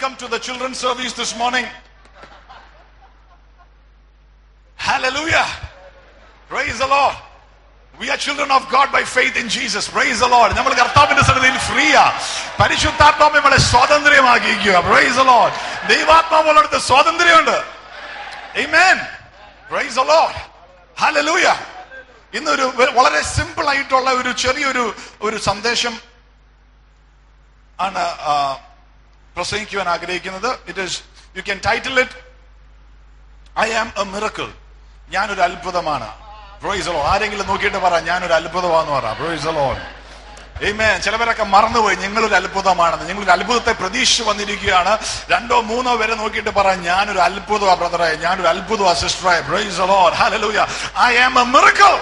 Welcome to the children's service this morning. Hallelujah. Praise the Lord. We are children of God by faith in Jesus. Praise the Lord. നമ്മൾ കർത്താവിന്റെ സന്നിധിയിൽ ഫ്രീയാ പരിശുദ്ധാത്മാവ് നമ്മളെ സ്വാതന്ത്ര്യമാക്കിയിരിക്കുക praise the Lord. ദൈവാത്മാവുള്ളടത്ത് സ്വാതന്ത്ര്യമുണ്ട് Amen. Praise the Lord. Hallelujah. ഇന്നൊരു വെ- വളരെ സിമ്പിൾ ആയിട്ടുള്ള ഒരു ചെറിയൊരു ഒരു സന്ദേശം ആണ് ആ, പ്രസംഗിക്കുവാൻ ആഗ്രഹിക്കുന്നത് it is you can title it I am a miracle ഞാനൊരു അത്ഭുതമാണ് ബ്രോയിസലോ ആരെങ്കിലും നോക്കിയിട്ട് പറ ഞാനൊരു അത്ഭുതമാന്ന് പറ ബ്രോയിസലോ Amen. ചിലവരൊക്കെ മറന്നുപോയി ഞങ്ങളൊരു അത്ഭുതമാണെന്ന് ഞങ്ങളൊരു അത്ഭുതത്തെ പ്രതീക്ഷിച്ച് വന്നിരിക്കുകയാണ് രണ്ടോ മൂന്നോ പേരെ നോക്കിയിട്ട് പറ ഞാനൊരു അത്ഭുതമാ ബ്രദറെ ഞാനൊരു അത്ഭുതമാ സിസ്റ്ററെ ബ്രോയിസലോ hallelujah I am a miracle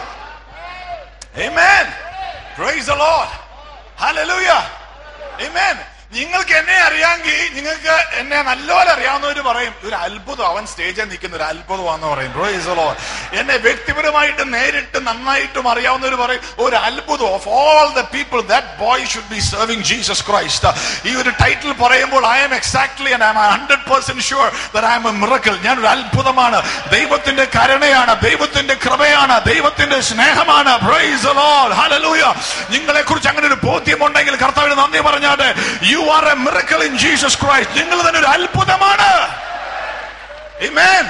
Amen. Praise the Lord. Hallelujah. Amen. നിങ്ങൾക്ക് എന്നെ അറിയാമെങ്കിൽ നിങ്ങൾക്ക് എന്നെ നല്ലപോലെ അറിയാവുന്നവര് പറയും ഒരു അത്ഭുതം അവൻ സ്റ്റേജിൽ നിൽക്കുന്ന ഒരു അത്ഭുതമാണെന്ന് പറയും Praise the Lord. എന്നെ വ്യക്തിപരമായിട്ട് നേരിട്ട് നന്നായിട്ടും അറിയാവുന്നവർ പറയും ഒരു അത്ഭുതം of all the people that boy should be serving Jesus Christ ഈ ഒരു ടൈറ്റിൽ പറയുമ്പോൾ I'm exactly and I'm hundred percent sure that I M a miracle ഞാൻ ഒരു അത്ഭുതമാണ് ദൈവത്തിന്റെ കരുണയാണ് ദൈവത്തിന്റെ കൃപയാണ് ദൈവത്തിന്റെ സ്നേഹമാണ് Praise the Lord. Hallelujah. നിങ്ങളെ കുറിച്ച് അങ്ങനെ ഒരു ബോധ്യമുണ്ടെങ്കിൽ കർത്താവിന് നന്ദി പറഞ്ഞാട്ടെ you are a miracle in Jesus Christ നിങ്ങൾ തന്നെ ഒരു അത്ഭുതമാണ് Amen.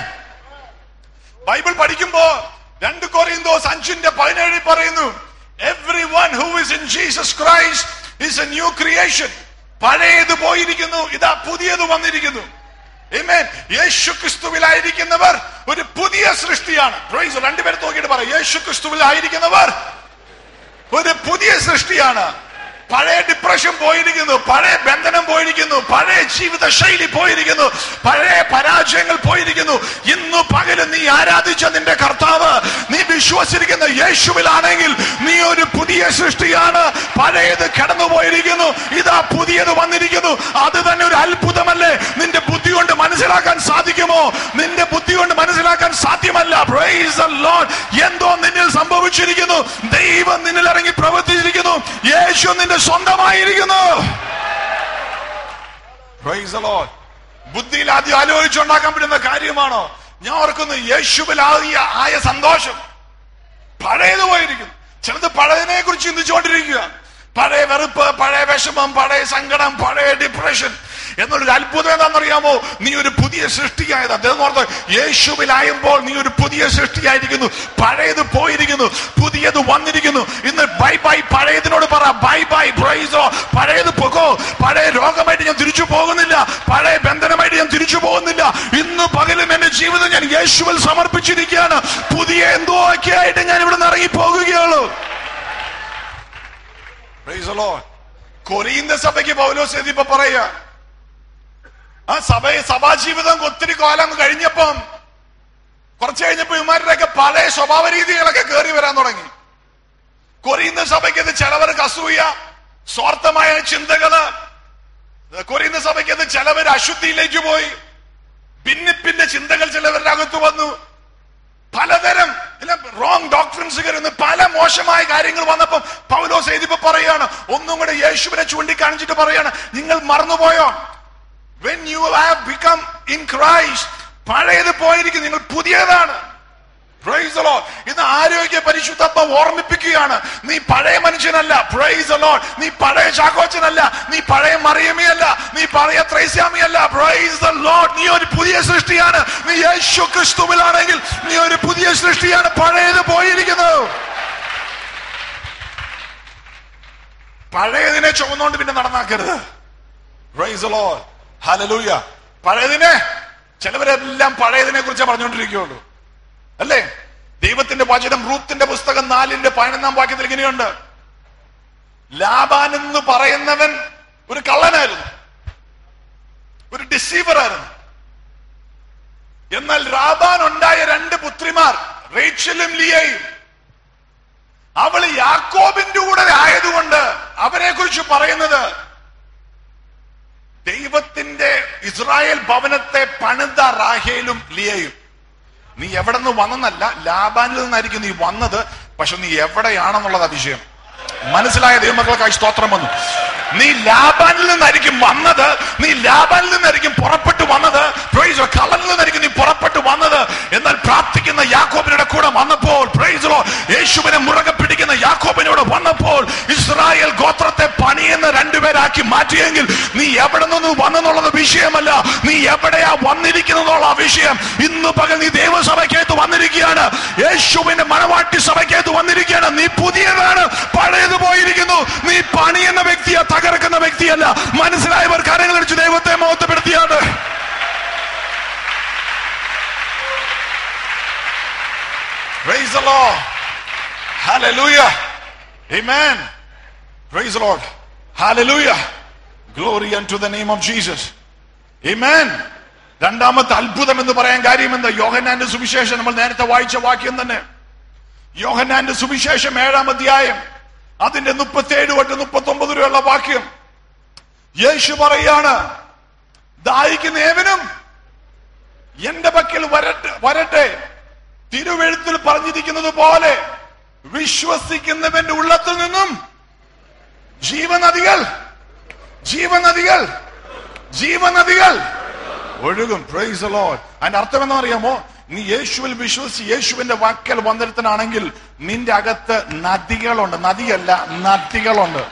ബൈബിൾ പഠിക്കുമ്പോ രണ്ട് കൊറിയന്തോസ് അഞ്ചിന്റെ പതിനേഴിൽ പറയുന്നു everyone who is in Jesus Christ is a new creation പഴയത് പോയിരിക്കുന്നു ഇതാ പുതിയത് വന്നിരിക്കുന്നു Amen. യേശു ക്രിസ്തുവിലായിരിക്കുന്നവർ ഒരു പുതിയ സൃഷ്ടിയാണ് Praise the Lord. രണ്ടുപേരെ നോക്കിയിട്ട് പറ യേശു ക്രിസ്തുവിലായിരിക്കുന്നവർ ഒരു പുതിയ സൃഷ്ടിയാണ് പഴയ ഡിപ്രഷൻ പോയിരിക്കുന്നു പഴയ ബന്ധനം പോയിരിക്കുന്നു പഴയ ജീവിത ശൈലി പോയിരിക്കുന്നു പഴയ പരാജയങ്ങൾ പോയിരിക്കുന്നു ഇന്ന് പകലും നീ ആരാധിച്ച നിന്റെ കർത്താവ് നീ വിശ്വസിച്ചിരിക്കുന്ന യേശുവിലാണെങ്കിൽ നീ ഒരു പുതിയ സൃഷ്ടിയാണ് പഴയത് കടന്നു പോയിരിക്കുന്നു ഇതാ പുതിയത് വന്നിരിക്കുന്നു അത് തന്നെ ഒരു അത്ഭുതമല്ലേ നിന്റെ ബുദ്ധി കൊണ്ട് മനസ്സിലാക്കാൻ സാധിക്കുമോ നിന്റെ ബുദ്ധി കൊണ്ട് മനസ്സിലാക്കാൻ സാധ്യമല്ല Praise the Lord. എന്തോ നിന്നിൽ സംഭവിച്ചിരിക്കുന്നു ദൈവം നിന്നിൽ ഇറങ്ങി പ്രവർത്തിച്ചിരിക്കുന്നു യേശു നിന്റെ സ്വന്തമായിരിക്കുന്നു Praise the Lord. ബുദ്ധിയിൽ ആദ്യം ആലോചിച്ചുണ്ടാക്കാൻ പറ്റുന്ന കാര്യമാണോ ഞാൻ ഓർക്കുന്നു യേശുവിൽ ആകിയ ആയ സന്തോഷം പഴയത് പോയിരിക്കുന്നു ചിലത് പഴയതിനെ കുറിച്ച് ചിന്തിച്ചുകൊണ്ടിരിക്കുക പഴയ വെറുപ്പ് പഴയ വിഷമം പഴയ സങ്കടം പഴയ ഡിപ്രഷൻ എന്നുള്ളൊരു അത്ഭുതം എന്താണെന്നറിയാമോ നീ ഒരു പുതിയ സൃഷ്ടിയായത് അദ്ദേഹം ഓർത്ത് യേശുവിലായുമ്പോൾ നീ ഒരു പുതിയ സൃഷ്ടിയായിരിക്കുന്നു പഴയത് പോയിരിക്കുന്നു പുതിയത് വന്നിരിക്കുന്നു ഇന്ന് ബൈ ബൈ പഴയതിനോട് പറ ബൈ ബൈ പ്രൈസോ പഴയത് പോകോ പഴയ രോഗമായിട്ട് ഞാൻ തിരിച്ചു പോകുന്നില്ല പഴയ ബന്ധനമായിട്ട് ഞാൻ തിരിച്ചു പോകുന്നില്ല ഇന്ന് പകലും എന്റെ ജീവിതം ഞാൻ യേശുവിൽ സമർപ്പിച്ചിരിക്കുകയാണ് പുതിയ എന്തോ ഒക്കെ ആയിട്ട് ഞാൻ ഇവിടെ നിന്ന് ഇറങ്ങി പോകുകയുള്ളൂ Praise the Lord. കൊറിയന്റെ സഭയ്ക്ക് പൗലോസ് എഴുതിയപ്പോ പറയാ ആ സഭ സഭാജീവിതം ഒത്തിരി കാലം കഴിഞ്ഞപ്പം കുറച്ച് കഴിഞ്ഞപ്പോ ഇമാരുടെയൊക്കെ പഴയ സ്വഭാവ രീതികളൊക്കെ കയറി വരാൻ തുടങ്ങി കൊറിയുന്ന സഭയ്ക്ക് ഇത് ചിലവർക്ക് അസൂയ സ്വാർത്ഥമായ ചിന്തകള് കൊറിയുന്ന സഭയ്ക്ക് ഇത് ചിലവർ അശുദ്ധിയിലേക്ക് പോയി ഭിന്നിപ്പിന്റെ ചിന്തകൾ ചിലവരുടെ അകത്ത് വന്നു പലതരം റോങ് ഡോക്ടറിൻസ് കയറുന്ന പല മോശമായ കാര്യങ്ങൾ വന്നപ്പം പൗലോസ് എഴുതിപ്പോ പറയാണ് ഒന്നും കൂടെ യേശുവിനെ ചൂണ്ടിക്കാണിച്ചിട്ട് പറയാണ് നിങ്ങൾ മറന്നുപോയോ when you have become in Christ പഴയത് പോയിരിക്കും നിങ്ങൾ പുതിയതാണ് Praise the Lord. ഇന്ന് ആരോഗ്യ പരിശുദ്ധത്വം ഓർമ്മിപ്പിക്കുകയാണ് നീ പഴയ മനുഷ്യനല്ല പ്രൈസ് ലോഡ് നീ പഴയ ചാക്കോച്ചനല്ല നീ പഴയ മറിയമയല്ല നീ പഴയ ത്രൈസ്യാമിയല്ല പ്രൈസ് ദ ലോഡ് നീ ഒരു പുതിയ സൃഷ്ടിയാണ് നീ യേശു ക്രിസ്തുവിലാണെങ്കിൽ നീ ഒരു പുതിയ സൃഷ്ടിയാണ് പഴയത് പോയിരിക്കുന്നു പഴയതിനെ ചുമന്നുകൊണ്ട് പിന്നെ നടന്നാക്കരുത് പ്രൈസ് ലോഡ് ഹലലൂയ പഴയതിനെ ചിലവരെല്ലാം പഴയതിനെ കുറിച്ച് പറഞ്ഞുകൊണ്ടിരിക്കുകയുള്ളൂ അല്ലേ ദൈവത്തിന്റെ വചനം റൂത്തിന്റെ പുസ്തകം നാലിന്റെ പതിനൊന്നാം വാക്യത്തിൽ ഇങ്ങനെയുണ്ട് ലാബാൻ എന്ന് പറയുന്നവൻ ഒരു കള്ളനായിരുന്നു ഒരു ഡിസീവർ ആയിരുന്നു എന്നാൽ റാബാൻ ഉണ്ടായ രണ്ട് പുത്രിമാർ റേച്ചലും ലിയയും അവൾ യാക്കോബിന്റെ കൂടെ ആയതുകൊണ്ട് അവരെ കുറിച്ച് പറയുന്നത് ദൈവത്തിന്റെ ഇസ്രായേൽ ഭവനത്തെ പണിത റാഹേലും ലിയയും നീ എവിടെ നിന്ന് വന്നെന്നല്ല ലാബാനിൽ നിന്നായിരിക്കും നീ വന്നത് പക്ഷെ നീ എവിടെയാണെന്നുള്ളത് അതിശയം മനസ്സിലായ ദൈവമക്കൾക്കായി സ്തോത്രം വന്നു നീ ലാബാനിൽ നിന്നായിരിക്കും വന്നത് നീ ലാബാനിൽ നിന്നായിരിക്കും പുറപ്പെട്ടു വന്നത് Praise the Lord. കളനിൽ നിന്നായിരിക്കും നീ പുറപ്പെട്ടു വന്നത് എന്നാൽ പ്രാർത്ഥിക്കുന്ന യാക്കോബിനുടെ കൂടെ വന്നപ്പോൾ Praise the Lord. യേശുവിനെ മുറകെ പിടിക്കുന്ന യാക്കോബിനോട് വന്നപ്പോൾ ഇസ്രായേൽ ഗോത്രത്തെ പണിയുന്ന രണ്ടുപേരാക്കി മാറ്റിയെങ്കിൽ നീ എവിടെ നിന്ന് വന്നെന്നുള്ളത് വിഷയമല്ല നീ എവിടെയാ വന്നിരിക്കുന്നുള്ള വിഷയം ഇന്ന് പകൽ നീ ദൈവസഭയ്ക്കകത്ത് വന്നിരിക്കുകയാണ് യേശുവിന്റെ മണവാട്ടി സഭയ്ക്കകത്ത് വന്നിരിക്കുകയാണ് നീ പുതിയതാണ് പഴയത് പോയിരിക്കുന്നു നീ പണിയുന്ന വ്യക്തിയെ തകർക്കുന്ന വ്യക്തിയല്ല മനസ്സിലായവർ കരങ്ങളടിച്ച് ദൈവത്തെ മഹത്വപ്പെടുത്തിയാണ് Praise the Lord. Hallelujah. Amen. Praise the Lord. Hallelujah. Glory unto the name of Jesus. Amen. രണ്ടാമത്തെ അത്ഭുതം എന്ന് പറയാൻ കാര്യം എന്താ യോഹന്നാന്റെ സുവിശേഷം നമ്മൾ നേരത്തെ വായിച്ച വാക്യം തന്നെ യോഹന്നാന്റെ സുവിശേഷം ഏഴാം അധ്യായം അതിന്റെ മുപ്പത്തേഴ് തൊട്ട് മുപ്പത്തി ഒമ്പത് വരെയുള്ള വാക്യം യേശു പറയാണ് ദാഹിക്കുന്ന ഏവനും എന്റെ പക്കൽ വരട്ടെ വരട്ടെ തിരുവെഴുത്തിൽ പറഞ്ഞിരിക്കുന്നത് പോലെ വിശ്വസിക്കുന്നവന്റെ ഉള്ളത്തിൽ നിന്നും ജീവനദികൾ ജീവനദികൾ ജീവനദികൾ ഒഴുകും പ്രൈസ് ലോഡ് അതിന്റെ അർത്ഥം എന്താ അറിയാമോ നീ യേശുവിൽ വിശ്വസിച്ച് യേശുവിന്റെ വാക്കൽ വന്നിടത്തനാണെങ്കിൽ നിന്റെ അകത്ത് നദികളുണ്ട് നദിയല്ല നദികളുണ്ട്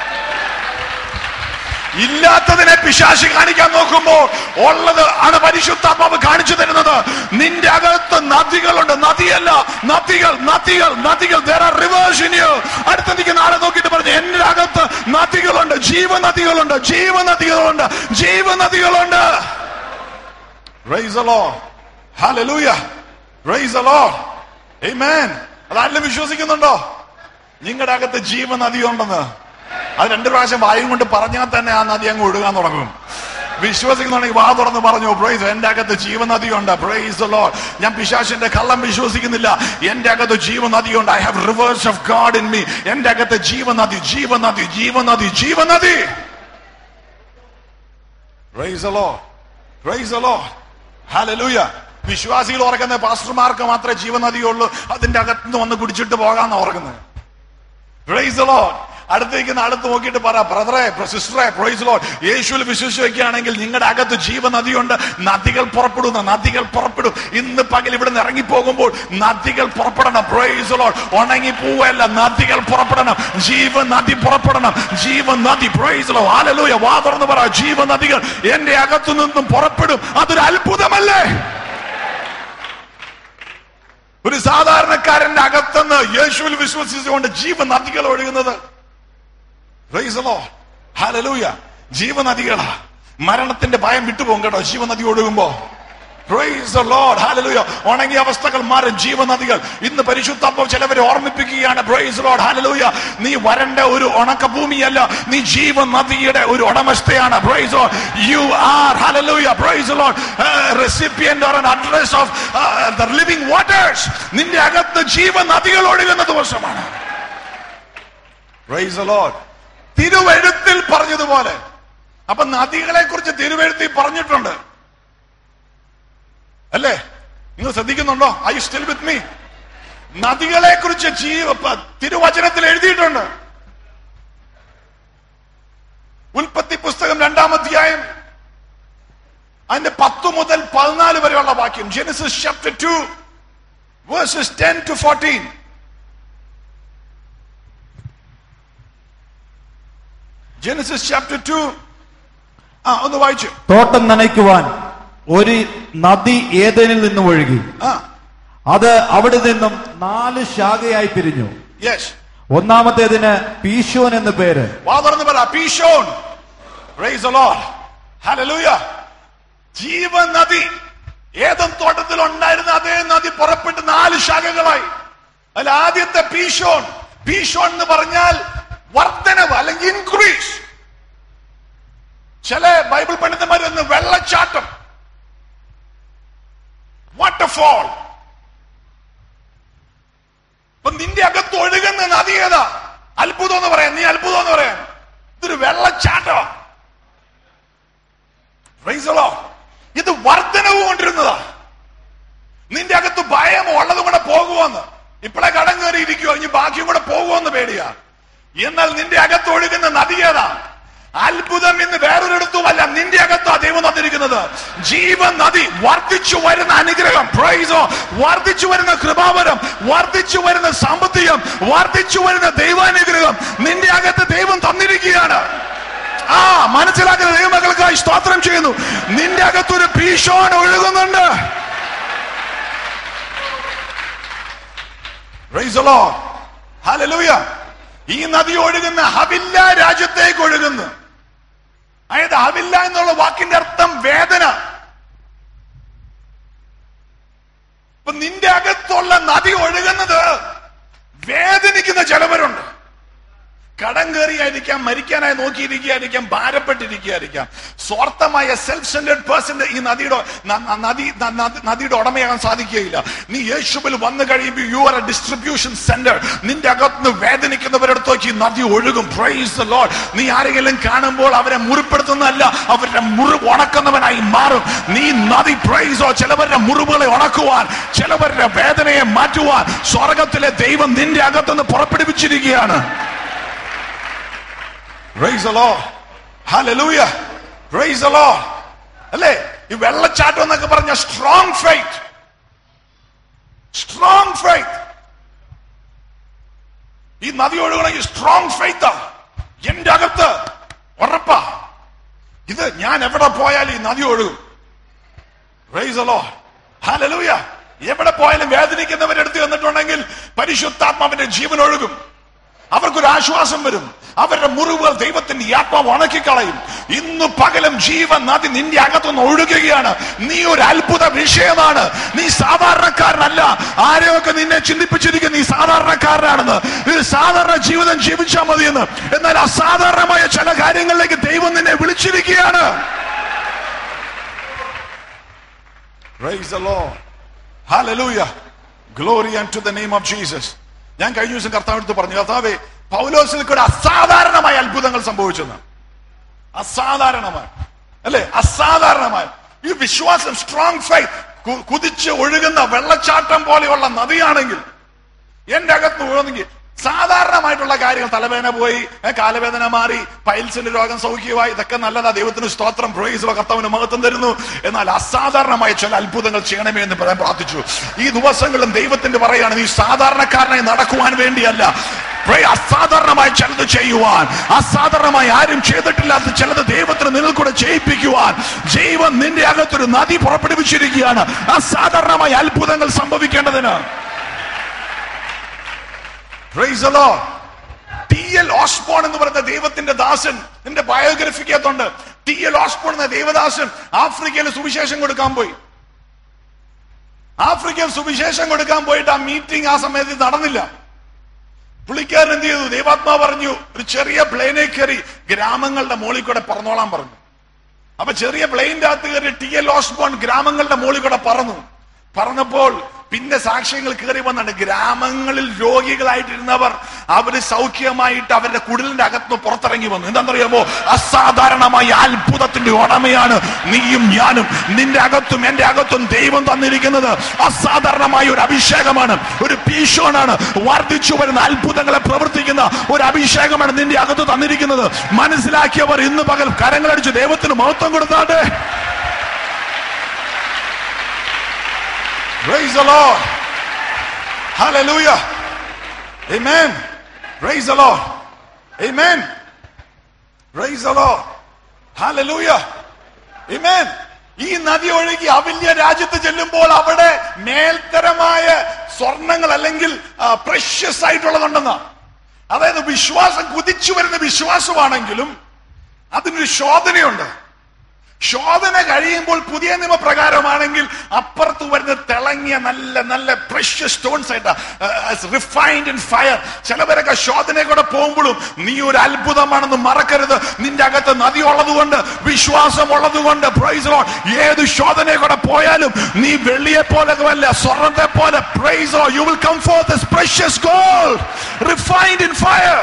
ഇല്ലാത്തതിനെ പിശാശി കാണിക്കാൻ നോക്കുമ്പോൾ ഉള്ളത് ആണ് പരിശുദ്ധാത്മാവ് കാണിച്ചു തരുന്നത് നിന്റെ അകത്ത് നദികളുണ്ട് നദിയല്ല നദികൾ നദികൾ നദികൾ there are rivers in you അടുത്ത നിൽക്കുന്ന ആളെ നോക്കിയിട്ട് പറഞ്ഞു എന്റെ അകത്ത് നദികളുണ്ട് ജീവനദികളുണ്ട് ജീവനദികളുണ്ട് ജീവനദികളുണ്ട് Praise the Lord. Hallelujah. Praise the Lord. Amen. അതാരെങ്കിലും വിശ്വസിക്കുന്നുണ്ടോ നിങ്ങളുടെ അകത്ത് ജീവനദി ഉണ്ടെന്ന് അത് രണ്ടു പ്രാവശ്യം വായും കൊണ്ട് പറഞ്ഞാൽ തന്നെ ആ നദി അങ്ങ് ഒഴുകാൻ തുടങ്ങും വിശ്വസിക്കുന്നുണ്ടെങ്കിൽ വാ തുറന്ന് പറഞ്ഞു പ്രൈസ് എന്റെ അകത്ത് ജീവനദിയുണ്ട് പ്രൈസ് ലോ ഞാൻ പിശാശിന്റെ കള്ളം വിശ്വസിക്കുന്നില്ല എന്റെ അകത്ത് ജീവനദിയുണ്ട് I have rivers of God in me എന്റെ അകത്ത് ജീവനദി ജീവനദി ജീവനദി ജീവനദി praise Lord praise Lord hallelujah വിശ്വാസികൾ ഓർക്കുന്ന പാസ്റ്റർമാർക്ക് മാത്രമേ ജീവനദിയുള്ളൂ അതിന്റെ അകത്തുനിന്ന് വന്ന് കുടിച്ചിട്ട് പോകാന്ന് ഓർക്കുന്നത് പ്രൈസ് ലോഡ് അടുത്തേക്കുന്ന അടുത്ത് നോക്കിയിട്ട് പറ ബ്രദറെ സിസ്റ്ററെ പ്രൈസ് ലോഡ് യേശുവിൽ വിശ്വസിച്ച് വെക്കുകയാണെങ്കിൽ നിങ്ങളുടെ അകത്ത് ജീവനദിയുണ്ട് നദികൾ പുറപ്പെടുന്ന നദികൾ പുറപ്പെടും ഇന്ന് പകൽ ഇവിടെ നിന്ന് ഇറങ്ങിപ്പോകുമ്പോൾ നദികൾ പുറപ്പെടണം പ്രൈസ് ലോഡ് ഉണങ്ങി പോവല്ല നദികൾ പുറപ്പെടണം ജീവനദി പുറപ്പെടണം ജീവനദി പ്രൈസ് ലോ ആലലൂയ വാ തുറന്ന് പറ ജീവനദികൾ എന്റെ അകത്തു നിന്നും പുറപ്പെടും അതൊരു അത്ഭുതമല്ലേ ഒരു സാധാരണക്കാരന്റെ അകത്തുനിന്ന് യേശുവിൽ വിശ്വസിച്ചുകൊണ്ട് ജീവനദികൾ ഒഴുകുന്നത് Praise the Lord. Hallelujah. ജീവനദികളാ മരണത്തിന്റെ ഭയം വിട്ടുപോകും കേട്ടോ ജീവനദി ഒഴുകുമ്പോ Praise the Lord. Hallelujah. ഉണങ്ങിയ അവസ്ഥകൾ മാറും ജീവനദികൾ ഇന്ന് പരിശുദ്ധാത്മാവ് ചിലവരെ ഓർമ്മിപ്പിക്കുകയാണ് Praise the Lord. Hallelujah. നീ വരണ്ട ഒരു ഉണക്ക ഭൂമിയല്ല നീ ജീവനദിയുടെ ഒരു ഉടമസ്ഥയാണ് Praise the Lord. You are Hallelujah. Praise the Lord. Uh, recipient or an address of uh, the living waters. നിന്റെ അകത്ത് ജീവനദികൾ ഒഴുകുന്ന ദിവസമാണ് Praise the Lord. തിരുവെഴുത്തിൽ പറഞ്ഞതുപോലെ അപ്പൊ നദികളെ കുറിച്ച് തിരുവെഴുത്തിൽ പറഞ്ഞിട്ടുണ്ട് അല്ലേ നിങ്ങൾ ശ്രദ്ധിക്കുന്നുണ്ടോ ഐ സ്റ്റിൽ വിത്ത് മീ നദികളെ കുറിച്ച് ജീവ പ- തിരുവചനത്തിൽ എഴുതിയിട്ടുണ്ട് ഉൽപ്പത്തി പുസ്തകം രണ്ടാം അധ്യായം അതിന്റെ പത്ത് മുതൽ പതിനാല് വരെയുള്ള വാക്യം Genesis chapter two verses ten to fourteen Genesis chapter two ആ ഒന്ന് വായിച്ചു തോട്ടം നനയ്ക്കുവാൻ ഒരു നദി ഏതനിൽ നിന്നും ഒഴുകി ആ അത് അവിടെ നിന്നും നാല് ശാഖയായി പിരിഞ്ഞു യെസ് ഒന്നാമത്തേതിന് പീശോൻ എന്ന് പേര് വാ തുറന്ന് പറ Pishon praise the Lord hallelujah ജീവനദി ഏതും തോട്ടത്തിൽ ഉണ്ടായിരുന്ന അതേ നദി പുറപ്പെട്ട് നാല് ശാഖകളായി അതിൽ ആദ്യത്തെ പീഷോൺ പീഷോൺ എന്ന് പറഞ്ഞാൽ വർധനവ് അല്ലെങ്കിൽ ഇൻക്രീസ് ചില ബൈബിൾ പണ്ഡിതന്മാർ ഒന്ന് വെള്ളച്ചാട്ടം വാട്ടർഫോൾ അപ്പൊ നിന്റെ അകത്ത് ഒഴുകുന്ന നദി ഏതാ അത്ഭുതം എന്ന് പറയാം നീ അത്ഭുതം എന്ന് പറയാം ഇതൊരു വെള്ളച്ചാട്ടമാ Praise the Lord. ഇത് വർധനവ് കൊണ്ടിരുന്നതാ നിന്റെ അകത്ത് ഭയം ഉള്ളതും കൂടെ പോകുമെന്ന് ഇപ്പോഴെ കടം കയറി ഇരിക്കുവോ ഇനി ബാക്കിയും കൂടെ പോകുമെന്ന് പേടിയാ എന്നാൽ നിന്റെ അകത്ത് ഒഴുകുന്ന നദി ഏതാ അത്ഭുതം ഇന്ന് വേറൊരിടത്തുമല്ല നിന്റെ അകത്താ ദൈവം തന്നിരിക്കുന്നത് ജീവൻ നദി വർദ്ധിച്ചു വരുന്ന അനുഗ്രഹം പ്രൈസോ വർദ്ധിച്ചു വരുന്ന കൃപാവരം വർദ്ധിച്ചു വരുന്ന സാമ്പത്തികം വർദ്ധിച്ചു വരുന്ന ദൈവാനുഗ്രഹം നിന്റെ അകത്ത് ദൈവം തന്നിരിക്കുകയാണ് ആ മനസ്സിലാക്കുന്ന ദൈവമക്കൾക്കായി സ്തോത്രം ചെയ്യുന്നു നിന്റെ അകത്തൊരു ഭീഷോൺ ഒഴുകുന്നുണ്ട് Praise the Lord. Hallelujah. ഈ നദി ഒഴുകുന്ന ഹവില്ല രാജ്യത്തേക്ക് ഒഴുകുന്നു അതായത് ഹവില്ല എന്നുള്ള വാക്കിന്റെ അർത്ഥം വേദന ഇപ്പൊ നിന്റെ അകത്തുള്ള നദി ഒഴുകുന്നത് വേദനിക്കുന്ന ചിലവരുണ്ട് കടം കയറിയായിരിക്കാം മരിക്കാനായി നോക്കിയിരിക്കുകയായിരിക്കാം ഭാരപ്പെട്ടിരിക്കുകയായിരിക്കാം സ്വാർത്ഥമായ സെൽഫ് സെന്റേഡ് പേഴ്സൺ ഈ നദിയുടെ ന- ന- നദി ന- ന- നദിയുടെ ഉടമയാകാൻ സാധിക്കുകയില്ല നീ യേശുവിൽ വന്നു കഴിയുമ്പോൾ you are a distribution centre നിന്റെ അകത്തുനിന്ന് വേദനിക്കുന്നവരടുത്തേക്ക് ഈ നദി ഒഴുകും പ്രൈസ് ലോഡ് നീ ആരെങ്കിലും കാണുമ്പോൾ അവരെ മുറിപ്പെടുത്തുന്നതല്ല അവരുടെ മുറിവ് ഉണക്കുന്നവനായി മാറും നീ നദി പ്രൈസോ ചിലവരുടെ മുറിവുകളെ ഉണക്കുവാൻ ചിലവരുടെ വേദനയെ മാറ്റുവാൻ സ്വർഗത്തിലെ ദൈവം നിന്റെ അകത്തുനിന്ന് പുറപ്പെടുവിച്ചിരിക്കുകയാണ് Praise the Lord. Hallelujah. Praise the Lord. അല്ലേ ഈ വെള്ളച്ചാട്ടം എന്നൊക്കെ പറഞ്ഞ സ്ട്രോങ് ഫൈറ്റ് സ്ട്രോങ് ഫൈറ്റ് ഈ നദി ഒഴുകണമെങ്കിൽ സ്ട്രോങ് ഫൈത്താ എന്റെ അകത്ത് ഉറപ്പാ ഇത് ഞാൻ എവിടെ പോയാലും ഈ നദി ഒഴുകും Praise the Lord. Hallelujah. എവിടെ പോയാലും വേദനിക്കുന്നവരുടെ അടുത്ത് വന്നിട്ടുണ്ടെങ്കിൽ പരിശുദ്ധാത്മാവിന്റെ ജീവൻ ഒഴുകും അവർക്കൊരു ആശ്വാസം വരും അവരുടെ മുറിവുകൾ ദൈവത്തിന്റെ ഈ ആത്മാവ് ഉണക്കിക്കളയും ഇന്ന് പകലും ജീവൻ നദി നിന്റെ അകത്തുനിന്ന് ഒഴുകുകയാണ് നീ ഒരു അത്ഭുത വിഷയമാണ് നീ സാധാരണക്കാരനല്ല ആരെയൊക്കെ നിന്നെ ചിന്തിപ്പിച്ചിരിക്കും നീ സാധാരണക്കാരനാണെന്ന് ഇത് സാധാരണ ജീവിതം ജീവിച്ചാൽ മതിയെന്ന് എന്നാൽ അസാധാരണമായ ചില കാര്യങ്ങളിലേക്ക് ദൈവം നിന്നെ വിളിച്ചിരിക്കുകയാണ് Praise the Lord. Hallelujah. Glory unto the name of Jesus. ഞാൻ കഴിഞ്ഞ ദിവസം കർത്താവ് എടുത്ത് പറഞ്ഞു കർത്താവെ പൗലോസിൽ കൂടെ അസാധാരണമായ അത്ഭുതങ്ങൾ സംഭവിച്ചെന്ന് അസാധാരണമായി അല്ലെ അസാധാരണമായി ഈ വിശ്വാസം സ്ട്രോങ് ഫൈറ്റ് കുതിച്ച് ഒഴുകുന്ന വെള്ളച്ചാട്ടം പോലെയുള്ള നദിയാണെങ്കിൽ എന്റെ അകത്ത് ഒഴുകുന്നെങ്കിൽ സാധാരണമായിട്ടുള്ള കാര്യങ്ങൾ തലവേദന പോയി ഏ, കാലവേദന മാറി പൈൽസിന്റെ രോഗം സൗഖ്യമായി ഇതൊക്കെ നല്ലതാ ദൈവത്തിന് സ്തോത്രം പ്രൊയ്സ് കർത്താവിന് മഹത്വം തരുന്നു എന്നാൽ അസാധാരണമായ ചില അത്ഭുതങ്ങൾ ചെയ്യണമേ എന്ന് പറയാൻ പ്രാർത്ഥിച്ചു ഈ ദിവസങ്ങളും ദൈവത്തിന്റെ പറയാണ് നീ സാധാരണക്കാരനായി നടക്കുവാൻ വേണ്ടിയല്ല Pray, അസാധാരണമായി ചിലത് ചെയ്യുവാൻ അസാധാരണമായി ആരും ചെയ്തിട്ടില്ലാത്ത ചിലത് ദൈവത്തിന് നിന്നിൽ കൂടെ ചെയ്യിപ്പിക്കുവാൻ ദൈവം നിന്റെ അകത്തൊരു നദി പുറപ്പെടുവിച്ചിരിക്കുകയാണ് അസാധാരണമായ അത്ഭുതങ്ങൾ സംഭവിക്കേണ്ടതിന് Praise the Lord. T L Osborn എന്ന് പറയുന്ന ദൈവത്തിന്റെ ദാസൻ നിന്റെ ബയോഗ്രഫിക്കകത്തുണ്ട് ടി എൽ ഓസ്ബോൺ എന്ന ദൈവദാസൻ ആഫ്രിക്കയിൽ സുവിശേഷം കൊടുക്കാൻ പോയി ആഫ്രിക്കയിൽ സുവിശേഷം കൊടുക്കാൻ പോയിട്ട് ആ മീറ്റിംഗ് ആ സമയത്ത് നടന്നില്ല പുള്ളിക്കാരൻ എന്ത് ചെയ്തു ദൈവാത്മാ പറഞ്ഞു ഒരു ചെറിയ പ്ലെയിനെ കയറി ഗ്രാമങ്ങളുടെ മുകളിൽ കൂടെ പറന്നോളാൻ പറഞ്ഞു അപ്പൊ ചെറിയ പ്ലെയിൻ്റെ അകത്ത് കയറി ടി എൽ ഓസ്ബോൺ ഗ്രാമങ്ങളുടെ മുകളിൽ കൂടെ പറന്നു പറഞ്ഞപ്പോൾ പിന്നെ സാക്ഷ്യങ്ങൾ കയറി വന്നാണ് ഗ്രാമങ്ങളിൽ രോഗികളായിട്ടിരുന്നവർ അവര് സൗഖ്യമായിട്ട് അവരുടെ കുടിലിന്റെ അകത്ത് പുറത്തിറങ്ങി വന്നു എന്താണെന്നറിയാമോ അസാധാരണമായ അത്ഭുതത്തിന്റെ ഉടമയാണ് നീയും ഞാനും നിന്റെ അകത്തും എന്റെ അകത്തും ദൈവം തന്നിരിക്കുന്നത് അസാധാരണമായ ഒരു അഭിഷേകമാണ് ഒരു പീഷോണാണ് വർദ്ധിച്ചു വരുന്ന അത്ഭുതങ്ങളെ പ്രവർത്തിക്കുന്ന ഒരു അഭിഷേകമാണ് നിന്റെ അകത്ത് തന്നിരിക്കുന്നത് മനസ്സിലാക്കിയവർ ഇന്ന് പകൽ കരങ്ങളടിച്ച് ദൈവത്തിന് മഹത്വം കൊടുത്താട്ടെ Praise the Lord. Hallelujah. Amen. Praise the Lord. Amen. Praise the Lord. Hallelujah. Amen. ഈ നദി ഒഴുകി അവില്യ രാജ്യത്ത് ചെല്ലുമ്പോൾ അവിടെ മേൽത്തരമായ സ്വർണങ്ങൾ അല്ലെങ്കിൽ പ്രഷ്യസ് ആയിട്ടുള്ളതുണ്ടെന്ന അതായത് വിശ്വാസം കുതിച്ചു വരുന്ന വിശ്വാസമാണെങ്കിലും അതിനൊരു ശോധനയുണ്ട് ശോധന കഴിയുമ്പോൾ പുതിയ നിയമപ്രകാരമാണെങ്കിൽ അപ്പുറത്ത് വരുന്ന തിളങ്ങിയ നല്ല നല്ല പ്രഷ്യസ് സ്റ്റോൺസ് ആയിട്ട് റിഫൈൻഡ് ഇൻ ഫയർ ചിലവരൊക്കെ ശോധന കൂടെ പോകുമ്പോഴും നീ ഒരു അത്ഭുതമാണെന്ന് മറക്കരുത് നിന്റെ അകത്ത് നദി ഉള്ളതുകൊണ്ട് വിശ്വാസം ഉള്ളതുകൊണ്ട് പ്രൈസ് ലോഡ് ഏത് ശോധന കൂടെ പോയാലും നീ വെള്ളിയെ പോലെ അല്ല സ്വർണത്തെ പോലെ praise you will come for this precious gold refined in fire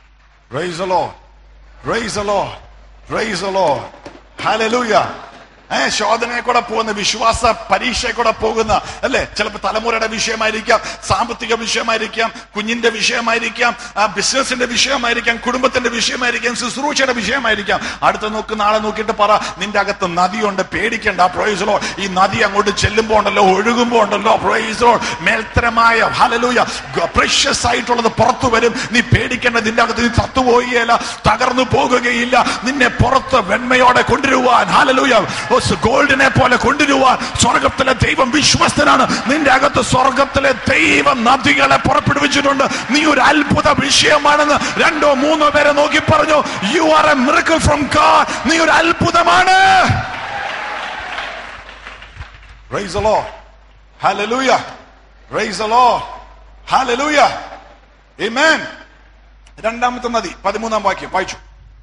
Praise the Lord. Praise the Lord. Praise the Lord. Hallelujah. ഏഹ് ശോധനയെ കൂടെ പോകുന്ന വിശ്വാസ പരീക്ഷയെ കൂടെ പോകുന്ന അല്ലെ ചിലപ്പോൾ തലമുറയുടെ വിഷയമായിരിക്കാം സാമ്പത്തിക വിഷയമായിരിക്കാം കുഞ്ഞിന്റെ വിഷയമായിരിക്കാം ആ ബിസിനസിന്റെ വിഷയമായിരിക്കാം കുടുംബത്തിന്റെ വിഷയമായിരിക്കാം ശുശ്രൂഷയുടെ വിഷയമായിരിക്കാം അടുത്ത നോക്കുന്ന ആളെ നോക്കിയിട്ട് പറ നിന്റെ അകത്ത് നദിയുണ്ട് പേടിക്കണ്ട പ്രൊയ്സലോ ഈ നദി അങ്ങോട്ട് ചെല്ലുമ്പോ ഉണ്ടല്ലോ ഒഴുകുമ്പോ ഉണ്ടല്ലോ പ്രൊയ്സലോ മേൽത്തരമായ ഹലലൂയ പ്രഷ്യസ് ആയിട്ടുള്ളത് പുറത്തു വരും നീ പേടിക്കേണ്ട നിന്റെ അകത്ത് നീ തത്തുപോയില്ല തകർന്നു പോകുകയില്ല നിന്നെ പുറത്ത് വെണ്മയോടെ കൊണ്ടുവരുവാൻ ഹാലലൂയ ഗോൾഡിനെ പോലെ കൊണ്ടുവരുവാൻ സ്വർഗത്തിലെ ദൈവം വിശ്വസ്തനാണ് നിന്റെ അകത്ത് സ്വർഗത്തിലെ ദൈവം നദികളെ പുറപ്പെടുവിച്ചിട്ടുണ്ട് നീ ഒരു അത്ഭുത വിഷയമാണെന്ന് രണ്ടോ മൂന്നോ പേരെ നോക്കി പറഞ്ഞു you are a miracle from God നീ ഒരു അത്ഭുതമാണ് Praise the Lord. Hallelujah. Praise the Lord. Hallelujah. Amen. രണ്ടാമത്തെ നദി പതിമൂന്നാം വാക്യം വായിച്ചു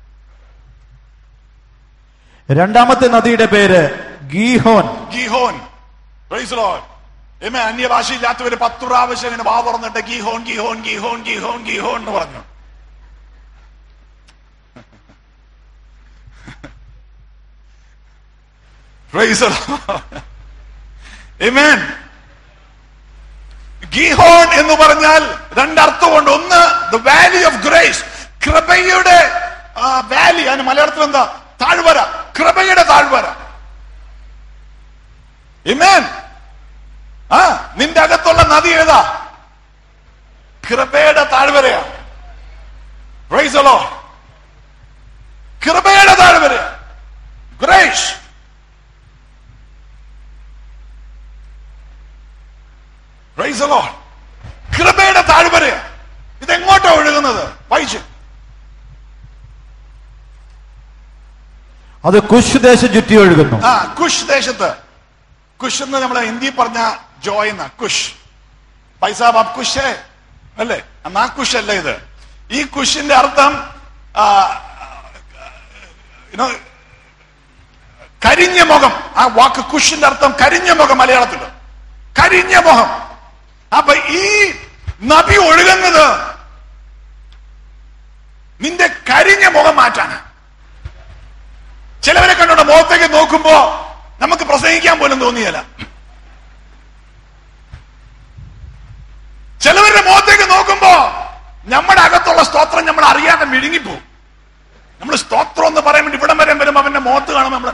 രണ്ടാമത്തെ നദിയുടെ പേര് ഗീഹോൻ ഗീഹോൻ Praise the Lord. Amen. അന്യഭാഷയില്ലാത്തവര് പത്തു പ്രാവശ്യം ഇങ്ങനെ വാ തുറന്നിട്ട് ഗീഹോൻ ഗീഹോൻ ഗീഹോൻ ഗീഹോൻ ഗീഹോൻ എന്ന് പറഞ്ഞു Praise the Lord. Amen. ഗീഹോൺ എന്ന് പറഞ്ഞാൽ രണ്ടർത്ഥമുണ്ട് ഒന്ന് ദ വാലി ഓഫ് ഗ്രേസ് കൃപയുടെ വാലി അതിന് മലയാളത്തിൽ എന്താ താഴ്വര കൃപയുടെ താഴ്വര Amen. ആ നിന്റെ അകത്തുള്ള നദി ഏതാ കൃപയുടെ താഴ്വരയാ Praise the Lord. കൃപയുടെ താഴ്വര ഗ്രേസ് Praise the Lord. കൃപയുടെ താഴ്വര ഇതെങ്ങോട്ടാ ഒഴുകുന്നത് വായിച്ചു അത് കുശ് ദേശം ചുറ്റി ഒഴുകുന്നു ആ കുഷ് ദേശത്ത് കുഷ് എന്ന് നമ്മളെ ഹിന്ദി പറഞ്ഞ ജോയ് എന്ന കുഷ് പൈസ ബാബ് കുഷ് അല്ലേ എന്നാ കുഷ് അല്ല ഇത് ഈ കുഷിന്റെ അർത്ഥം ആ, you know, കരിഞ്ഞ മുഖം ആ വാക്ക് കുഷിന്റെ അർത്ഥം കരിഞ്ഞ മുഖം മലയാളത്തിൽ കരിഞ്ഞ മുഖം അപ്പൊ ഈ നദി ഒഴുകുന്നത് നിന്റെ കരിഞ്ഞ മുഖം മാറ്റാണ് ചിലവരെ കണ്ടോണ്ട് മുഖത്തേക്ക് നോക്കുമ്പോ നമുക്ക് പ്രസംഗിക്കാൻ പോലും തോന്നിയല്ല ചിലവരുടെ മുഖത്തേക്ക് നോക്കുമ്പോ നമ്മുടെ അകത്തുള്ള സ്തോത്രം നമ്മൾ അറിയാതെ മിഴുങ്ങിപ്പോവും നമ്മൾ സ്തോത്രം എന്ന് പറയാൻ വേണ്ടി ഇവിടം വരെ വരുമ്പോ അവന്റെ മുഖത്ത് കാണുമ്പോ നമ്മള്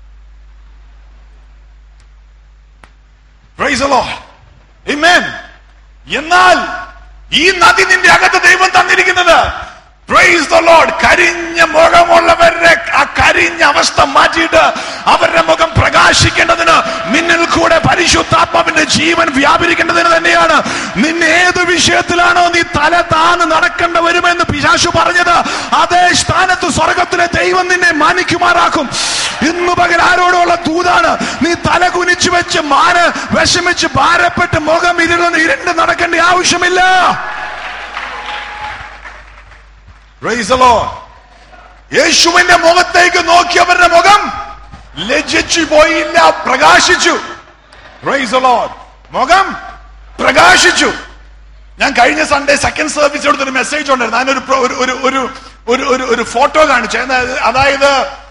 Praise the Lord. Amen. എന്നാൽ ഈ നദി നിന്റെ അകത്ത് ദൈവം തന്നിരിക്കുന്നത് പ്രൈസ് ദ ലോർഡ് കരിഞ്ഞ മുഖമുള്ളവരുടെ ആ കരിഞ്ഞ അവസ്ഥ മാറ്റിയിട്ട് അവരുടെ മുഖം പ്രകാശിക്കേണ്ടതിന് നിന്നിൽ കൂടെ പരിശുദ്ധാത്മാവിന്റെ ജീവൻ വ്യാപരിക്കേണ്ടതിന് തന്നെയാണ് നിന്നെ ഏത് വിഷയത്തിലാണോ നീ തല താന്ന് നടക്കേണ്ട വരുമെന്ന് പിശാശു പറഞ്ഞത് അതേ സ്ഥാനത്ത് സ്വർഗത്തിലെ ദൈവം നിന്നെ മാനിക്കുമാറാക്കും ഇന്ന് പകൽ ആരോടുള്ള ദൂതാണ് നീ തല കുനിച്ചു വെച്ച് മാന് വിഷമിച്ച് ഭാരപ്പെട്ട് മുഖം ഇരുന്ന് ഇരുണ്ട് നടക്കേണ്ട ആവശ്യമില്ല Praise the Lord. യേശുവിന്റെ മുഖത്തേക്ക് നോക്കിയവരുടെ മുഖം ലജ്ജിച്ചു പോയില്ല പ്രകാശിച്ചു Praise the Lord. മുഖം പ്രകാശിച്ചു ഞാൻ കഴിഞ്ഞ സൺഡേ സെക്കൻഡ് സർവീസ് എടുത്തൊരു മെസ്സേജ് ഉണ്ടായിരുന്നു അതിനൊരു pro- ഒരു ഒരു ഒരു ഒരു ഒരു ഒരു ഫോട്ടോ കാണിച്ചു അതായത് അതായത്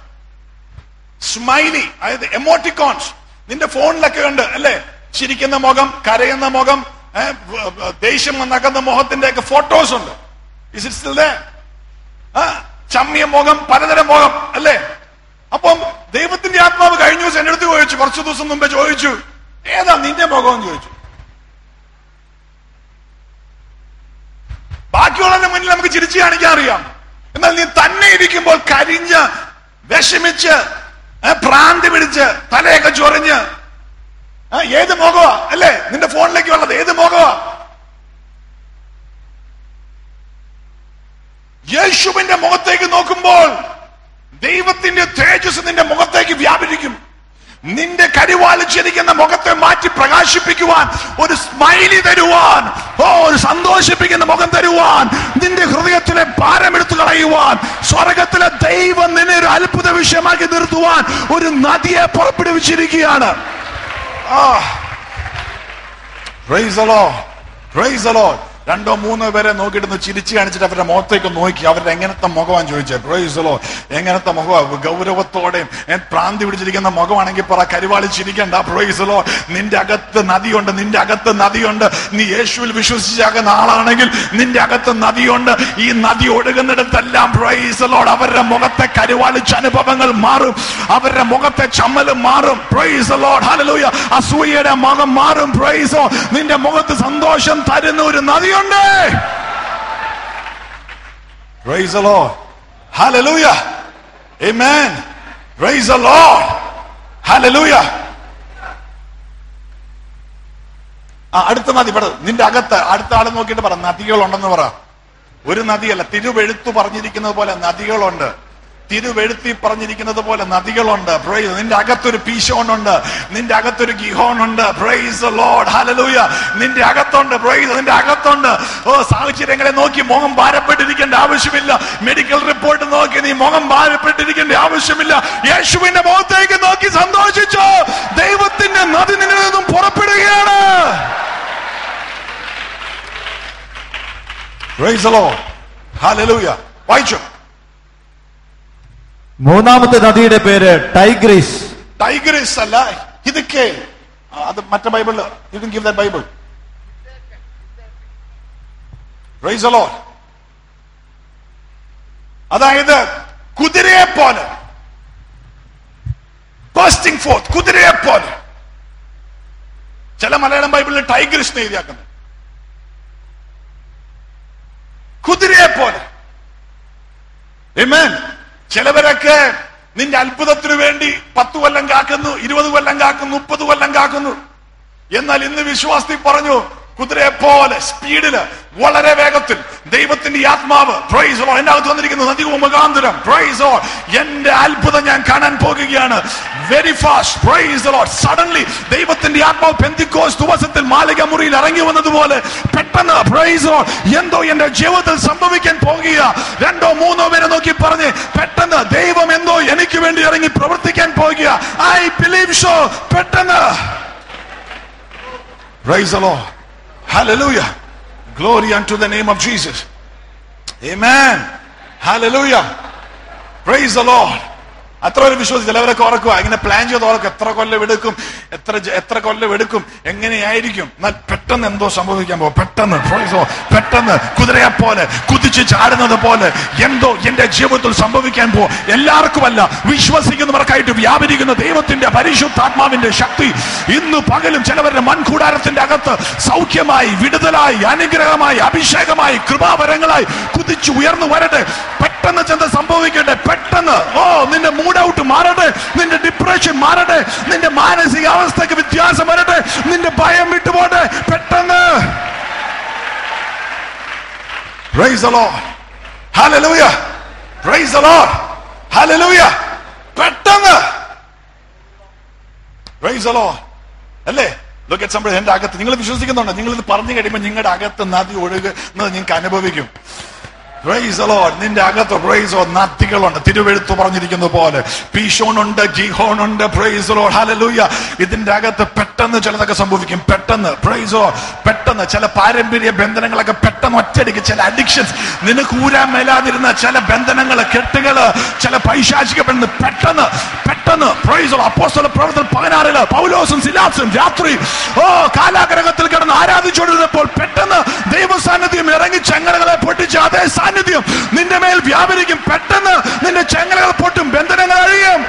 സ്മൈലി അതായത് എമോട്ടിക്കോൺസ് നിന്റെ ഫോണിലൊക്കെ ഉണ്ട് അല്ലേ ചിരിക്കുന്ന മുഖം കരയുന്ന മുഖം ഏ, വ- വ- ദേഷ്യം നക്കുന്ന മുഖത്തിന്റെ ഒക്കെ ഫോട്ടോസ് ഉണ്ട് Is it still there? ആ ചമ്മിയ മുഖം പലതരം മുഖം അല്ലേ അപ്പം ദൈവത്തിന്റെ ആത്മാവ് കഴിഞ്ഞ ദിവസം എന്റെ അടുത്ത് ചോദിച്ചു കുറച്ചു ദിവസം മുമ്പേ ചോദിച്ചു ഏതാ നിന്റെ മുഖം എന്ന് ചോദിച്ചു ബാക്കിയുള്ളതിന്റെ മുന്നിൽ നമുക്ക് ചിരിച്ചു കാണിക്കാൻ അറിയാം എന്നാൽ നീ തന്നെ ഇരിക്കുമ്പോൾ കരിഞ്ഞ് വിഷമിച്ച് ഏ, ഭ്രാന്തി പിടിച്ച് തലയൊക്കെ ചൊറിഞ്ഞ് ആ, ഏത് മുഖമാ അല്ലേ നിന്റെ ഫോണിലേക്ക് ഉള്ളത് ഏത് മുഖമാ യേശുവിന്റെ മുഖത്തേക്ക് നോക്കുമ്പോൾ ദൈവത്തിന്റെ തേജസ് നിന്റെ മുഖത്തേക്ക് വ്യാപരിക്കും നിന്റെ കരിവാളിച്ചിരിക്കുന്ന മുഖത്തെ മാറ്റി പ്രകാശിപ്പിക്കുവാൻ ഒരു സ്മൈലി തരുവാൻ ഓ ഒരു സന്തോഷിപ്പിക്കുന്ന മുഖം തരുവാൻ നിന്റെ ഹൃദയത്തിലെ ഭാരമെടുത്തു കളയുവാൻ സ്വർഗത്തിലെ ദൈവം നിന്നെ ഒരു അത്ഭുത വിഷയമാക്കി നിർത്തുവാൻ ഒരു നദിയെ പുറപ്പെടുവിച്ചിരിക്കുകയാണ് ആ Praise the Lord. Praise the Lord. രണ്ടോ മൂന്നോ പേരെ നോക്കിയിട്ട് ഒന്ന് ചിരിച്ചു കാണിച്ചിട്ട് അവരുടെ മുഖത്തേക്ക് നോക്കി അവരുടെ എങ്ങനത്തെ മുഖമാൻ ചോദിച്ചത് പ്രൊയ്സലോ എങ്ങനത്തെ മുഖമാണ് ഗൗരവത്തോടെയും ഏ, ഭ്രാന്തി പിടിച്ചിരിക്കുന്ന മുഖമാണെങ്കിൽ പറ കരുവാളി ചിരിക്കണ്ട പ്രൊയ്സലോ നിന്റെ അകത്ത് നദിയുണ്ട് നിന്റെ അകത്ത് നദിയുണ്ട് നീ യേശുവിൽ വിശ്വസിച്ചാകുന്ന ആളാണെങ്കിൽ നിന്റെ അകത്ത് നദിയുണ്ട് ഈ നദി ഒഴുകുന്നിടത്തെല്ലാം പ്രൊയ്സലോട് അവരുടെ മുഖത്തെ കരുവാളിച്ച അനുഭവങ്ങൾ മാറും അവരുടെ മുഖത്തെ ചമ്മലും മാറും പ്രൊയ്സലോട് ഹല്ലേലൂയ അസൂയയുടെ മുഖം മാറും പ്രൊയ്സോ നിന്റെ മുഖത്ത് സന്തോഷം തരുന്ന ഒരു നദിയുണ്ട് Praise the Lord. Hallelujah. Amen. Praise the Lord. Hallelujah. ആ അടുത്ത നദി പറ നിന്റെ അകത്ത് അടുത്ത ആള് നോക്കിയിട്ട് പറ നദികളുണ്ടെന്ന് പറ ഒരു നദിയല്ല തിരുവെഴുത്തു പറഞ്ഞിരിക്കുന്നത് പോലെ നദികളുണ്ട് തിരുവെഴുത്തി പറഞ്ഞിരിക്കുന്നത് പോലെ നദികളുണ്ട് Praise. നിന്റെ അകത്തൊരു പീശോണുണ്ട് നിന്റെ അകത്തൊരു ഗിഹോണുണ്ട് പ്രൈസ് ലോഡ് ഹലലൂയ നിന്റെ അകത്തുണ്ട് പ്രൈസ് നിന്റെ അകത്തുണ്ട് ഓ സാഹചര്യങ്ങളെ നോക്കി മുഖം ഭാരപ്പെട്ടിരിക്കേണ്ട ആവശ്യമില്ല മെഡിക്കൽ റിപ്പോർട്ട് നോക്കി നീ മുഖം ഭാരപ്പെട്ടിരിക്കേണ്ട ആവശ്യമില്ല യേശുവിന്റെ മുഖത്തേക്ക് നോക്കി സന്തോഷിച്ചോ ദൈവത്തിന്റെ നദി നിന്നിൽ നിന്നും പുറപ്പെടുകയാണ് Praise the Lord. Hallelujah. വായിച്ചു മൂന്നാമത്തെ നദിയുടെ പേര് ടൈഗ്രീസ് ടൈഗ്രസ് അല്ല ഇതൊക്കെ അത് മറ്റേ Bible you can give that Bible praise the Lord. അതായത് കുതിരയെ പോലെ ബസ്റ്റിംഗ് ഫോർത്ത് കുതിരയെ പോലെ ചില മലയാളം ബൈബിളിൽ ടൈഗ്രസ് എഴുതിയാക്കുന്നത് കുതിരയെ പോലെ Amen. ചിലവരൊക്കെ നിന്റെ അത്ഭുതത്തിനു വേണ്ടി പത്ത് കൊല്ലം കാക്കുന്നു ഇരുപത് കൊല്ലം കാക്കുന്നു മുപ്പത് കൊല്ലം കാക്കുന്നു എന്നാൽ ഇന്ന് വിശ്വാസത്തിൽ പറഞ്ഞു കുതിരയെ പോലെ സ്പീഡില് വളരെ വേഗത്തിൽ ദൈവത്തിന്റെ ഈ ആത്മാവ് പ്രൈസ് ഓ എന്റെ അകത്ത് വന്നിരിക്കുന്ന നദി മുഖാന്തരം പ്രൈസ് ഓ എന്റെ അത്ഭുതം ഞാൻ കാണാൻ പോകുകയാണ് very fast praise oh suddenly ദൈവത്തിന്റെ ഈ ആത്മാവ് പെന്തിക്കോസ് ദിവസത്തിൽ മാലിക മുറിയിൽ ഇറങ്ങി വന്നതുപോലെ പെട്ടെന്ന് പ്രൈസ് ഓ എന്തോ എന്റെ ജീവിതത്തിൽ സംഭവിക്കാൻ പോകുക രണ്ടോ മൂന്നോ പേരെ നോക്കി പറഞ്ഞ് പെട്ടെന്ന് ദൈവം എന്തോ എനിക്ക് വേണ്ടി ഇറങ്ങി പ്രവർത്തിക്കാൻ പോകുക ഐ ബിലീവ് ഷോ പെട്ടെന്ന് Praise the Lord. Hallelujah. Glory unto the name of Jesus. Amen. Hallelujah. Praise the Lord. അത്ര ഒരു വിശ്വാസം ചിലവരൊക്കെ ഓർക്കുക ഇങ്ങനെ പ്ലാൻ ചെയ്ത് ഓർക്കും എത്ര കൊല്ലം എടുക്കും എത്ര ജ- എത്ര കൊല്ലം എടുക്കും എങ്ങനെയായിരിക്കും എന്നാൽ പെട്ടെന്ന് എന്തോ സംഭവിക്കാൻ പോകും പെട്ടെന്ന് praise the Lord. പെട്ടെന്ന് കുതിരയെ പോലെ കുതിച്ച് ചാടുന്നത് പോലെ എന്തോ എന്റെ ജീവിതത്തിൽ സംഭവിക്കാൻ പോകും എല്ലാവർക്കുമല്ല വിശ്വസിക്കുന്നവർക്കായിട്ട് വ്യാപരിക്കുന്ന ദൈവത്തിന്റെ പരിശുദ്ധാത്മാവിന്റെ ശക്തി ഇന്ന് പകലും ചിലവരുടെ മൺകൂടാരത്തിന്റെ അകത്ത് സൗഖ്യമായി വിടുതലായി അനുഗ്രഹമായി അഭിഷേകമായി കൃപാവരങ്ങളായി കുതിച്ചു ഉയർന്നു വരട്ടെ പെട്ടെന്ന് ചെന്ന് സംഭവിക്കട്ടെ പെട്ടെന്ന് ഓ നിന്റെ മൂഡ് ഔട്ട് മാറട്ടെ നിന്റെ ഡിപ്രഷൻ മാറട്ടെ നിന്റെ മാനസിക അവസ്ഥക്ക് വ്യത്യാസം വരട്ടെ നിന്റെ ഭയം വിട്ടുപോട്ടെ പെട്ടെന്ന് Praise the Lord. Hallelujah. Praise the Lord. Hallelujah. പെട്ടെന്ന് Praise the Lord. അല്ലേ look at somebody എന്റെ അകത്ത് നിങ്ങൾ വിശ്വസിക്കുന്നുണ്ട് നിങ്ങൾ ഇത് പറഞ്ഞു കഴിയുമ്പോൾ നിങ്ങളുടെ അകത്ത് നദി ഒഴുകുന്നത് നിങ്ങൾക്ക് അനുഭവിക്കും Praise the Lord. നിന്റെ അകത്ത് പ്രൈസോ നദികളുണ്ട് തിരുവെഴുത്ത് പറഞ്ഞിരിക്കുന്നത് പോലെ പീഷോണുണ്ട് ജിഹോണുണ്ട് പ്രൈസ് ലോഡ് ഹല്ലേലൂയ ഇതിന്റെ അകത്ത് പെട്ടെന്ന് ചിലതൊക്കെ സംഭവിക്കും പെട്ടെന്ന് പ്രൈസോ പെട്ടെന്ന് ചില പാരമ്പര്യ ബന്ധനങ്ങളൊക്കെ പെട്ടെന്ന് ഒറ്റയടിക്ക് ചില അഡിക്ഷൻസ് നിനക്ക് ഊരാൻ മേലാതിരുന്ന ചില ബന്ധനങ്ങള് കെട്ടുകള് ചില പൈശാചിക ബന്ധം പെട്ടെന്ന് പെട്ടെന്ന് പ്രൈസോ അപ്പോസ്തല പ്രവർത്തനം പതിനാറില് പൗലോസും സിലാസും രാത്രി ഓ കാലാഗ്രഹത്തിൽ കിടന്ന് ആരാധിച്ചുകൊണ്ടിരുന്നപ്പോൾ പെട്ടെന്ന് ദൈവസാന്നിധ്യം ഇറങ്ങി ചങ്ങലകളെ പൊട്ടിച്ച് അതേ സാന്നിധ്യം നിന്റെ മേൽ വ്യാപരിക്കും പെട്ടെന്ന് നിന്റെ ചങ്ങലകൾ പൊട്ടും ബന്ധനങ്ങൾ അഴിയും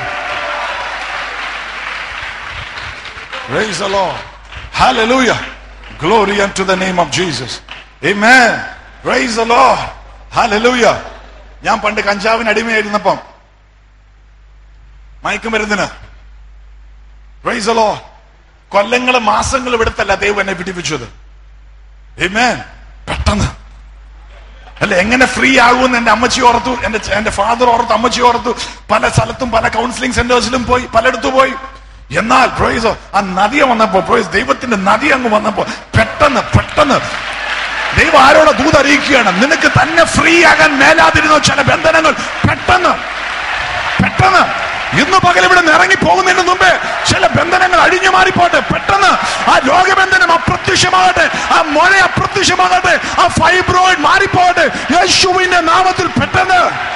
Praise the Lord. Hallelujah. Glory unto the name of Jesus. Amen. Praise the Lord. Hallelujah. ഞാൻ പണ്ട് കഞ്ചാവിന് അടിമയായിരുന്നപ്പം മയക്കുമരുന്നിന് Praise the Lord. കൊല്ലങ്ങൾ മാസങ്ങൾ ഇവിടത്തല്ല ദൈവം എന്നെ പിടിപ്പിച്ചത് Amen. പെട്ടെന്ന് അല്ല എങ്ങനെ ഫ്രീ ആകുമെന്ന് എന്റെ അമ്മച്ചി ഓർത്തു എന്റെ എന്റെ ഫാദർ ഓർത്തു അമ്മച്ചി ഓർത്തു പല സ്ഥലത്തും പല കൗൺസിലിംഗ് സെന്റേഴ്സിലും പോയി പലയിടത്തു പോയി എന്നാൽ പ്രൊയ്സോ ആ നദിയ വന്നപ്പോ പ്രൊയ്സ് ദൈവത്തിന്റെ നദി അങ്ങ് വന്നപ്പോ പെട്ടെന്ന് പെട്ടെന്ന് ദൈവം ആരോടെ ദൂത് അറിയിക്കുകയാണ് നിനക്ക് തന്നെ ഫ്രീ ആകാൻ മേലാതിരുന്ന ചില ബന്ധനങ്ങൾ പെട്ടെന്ന് പെട്ടെന്ന് ഇന്ന് പകൽ ഇവിടെ നിന്ന് ഇറങ്ങി പോകുന്നതിന് മുമ്പേ ചില ബന്ധനങ്ങൾ അഴിഞ്ഞു മാറിപ്പോട്ടെ പെട്ടെന്ന് ആ രോഗബന്ധനം അപ്രത്യക്ഷമാകട്ടെ ആ മുഴ അപ്രത്യക്ഷമാകട്ടെ ആ ഫൈബ്രോയിഡ് മാറിപ്പോകട്ടെ യേശുവിന്റെ നാമത്തിൽ പെട്ടെന്ന്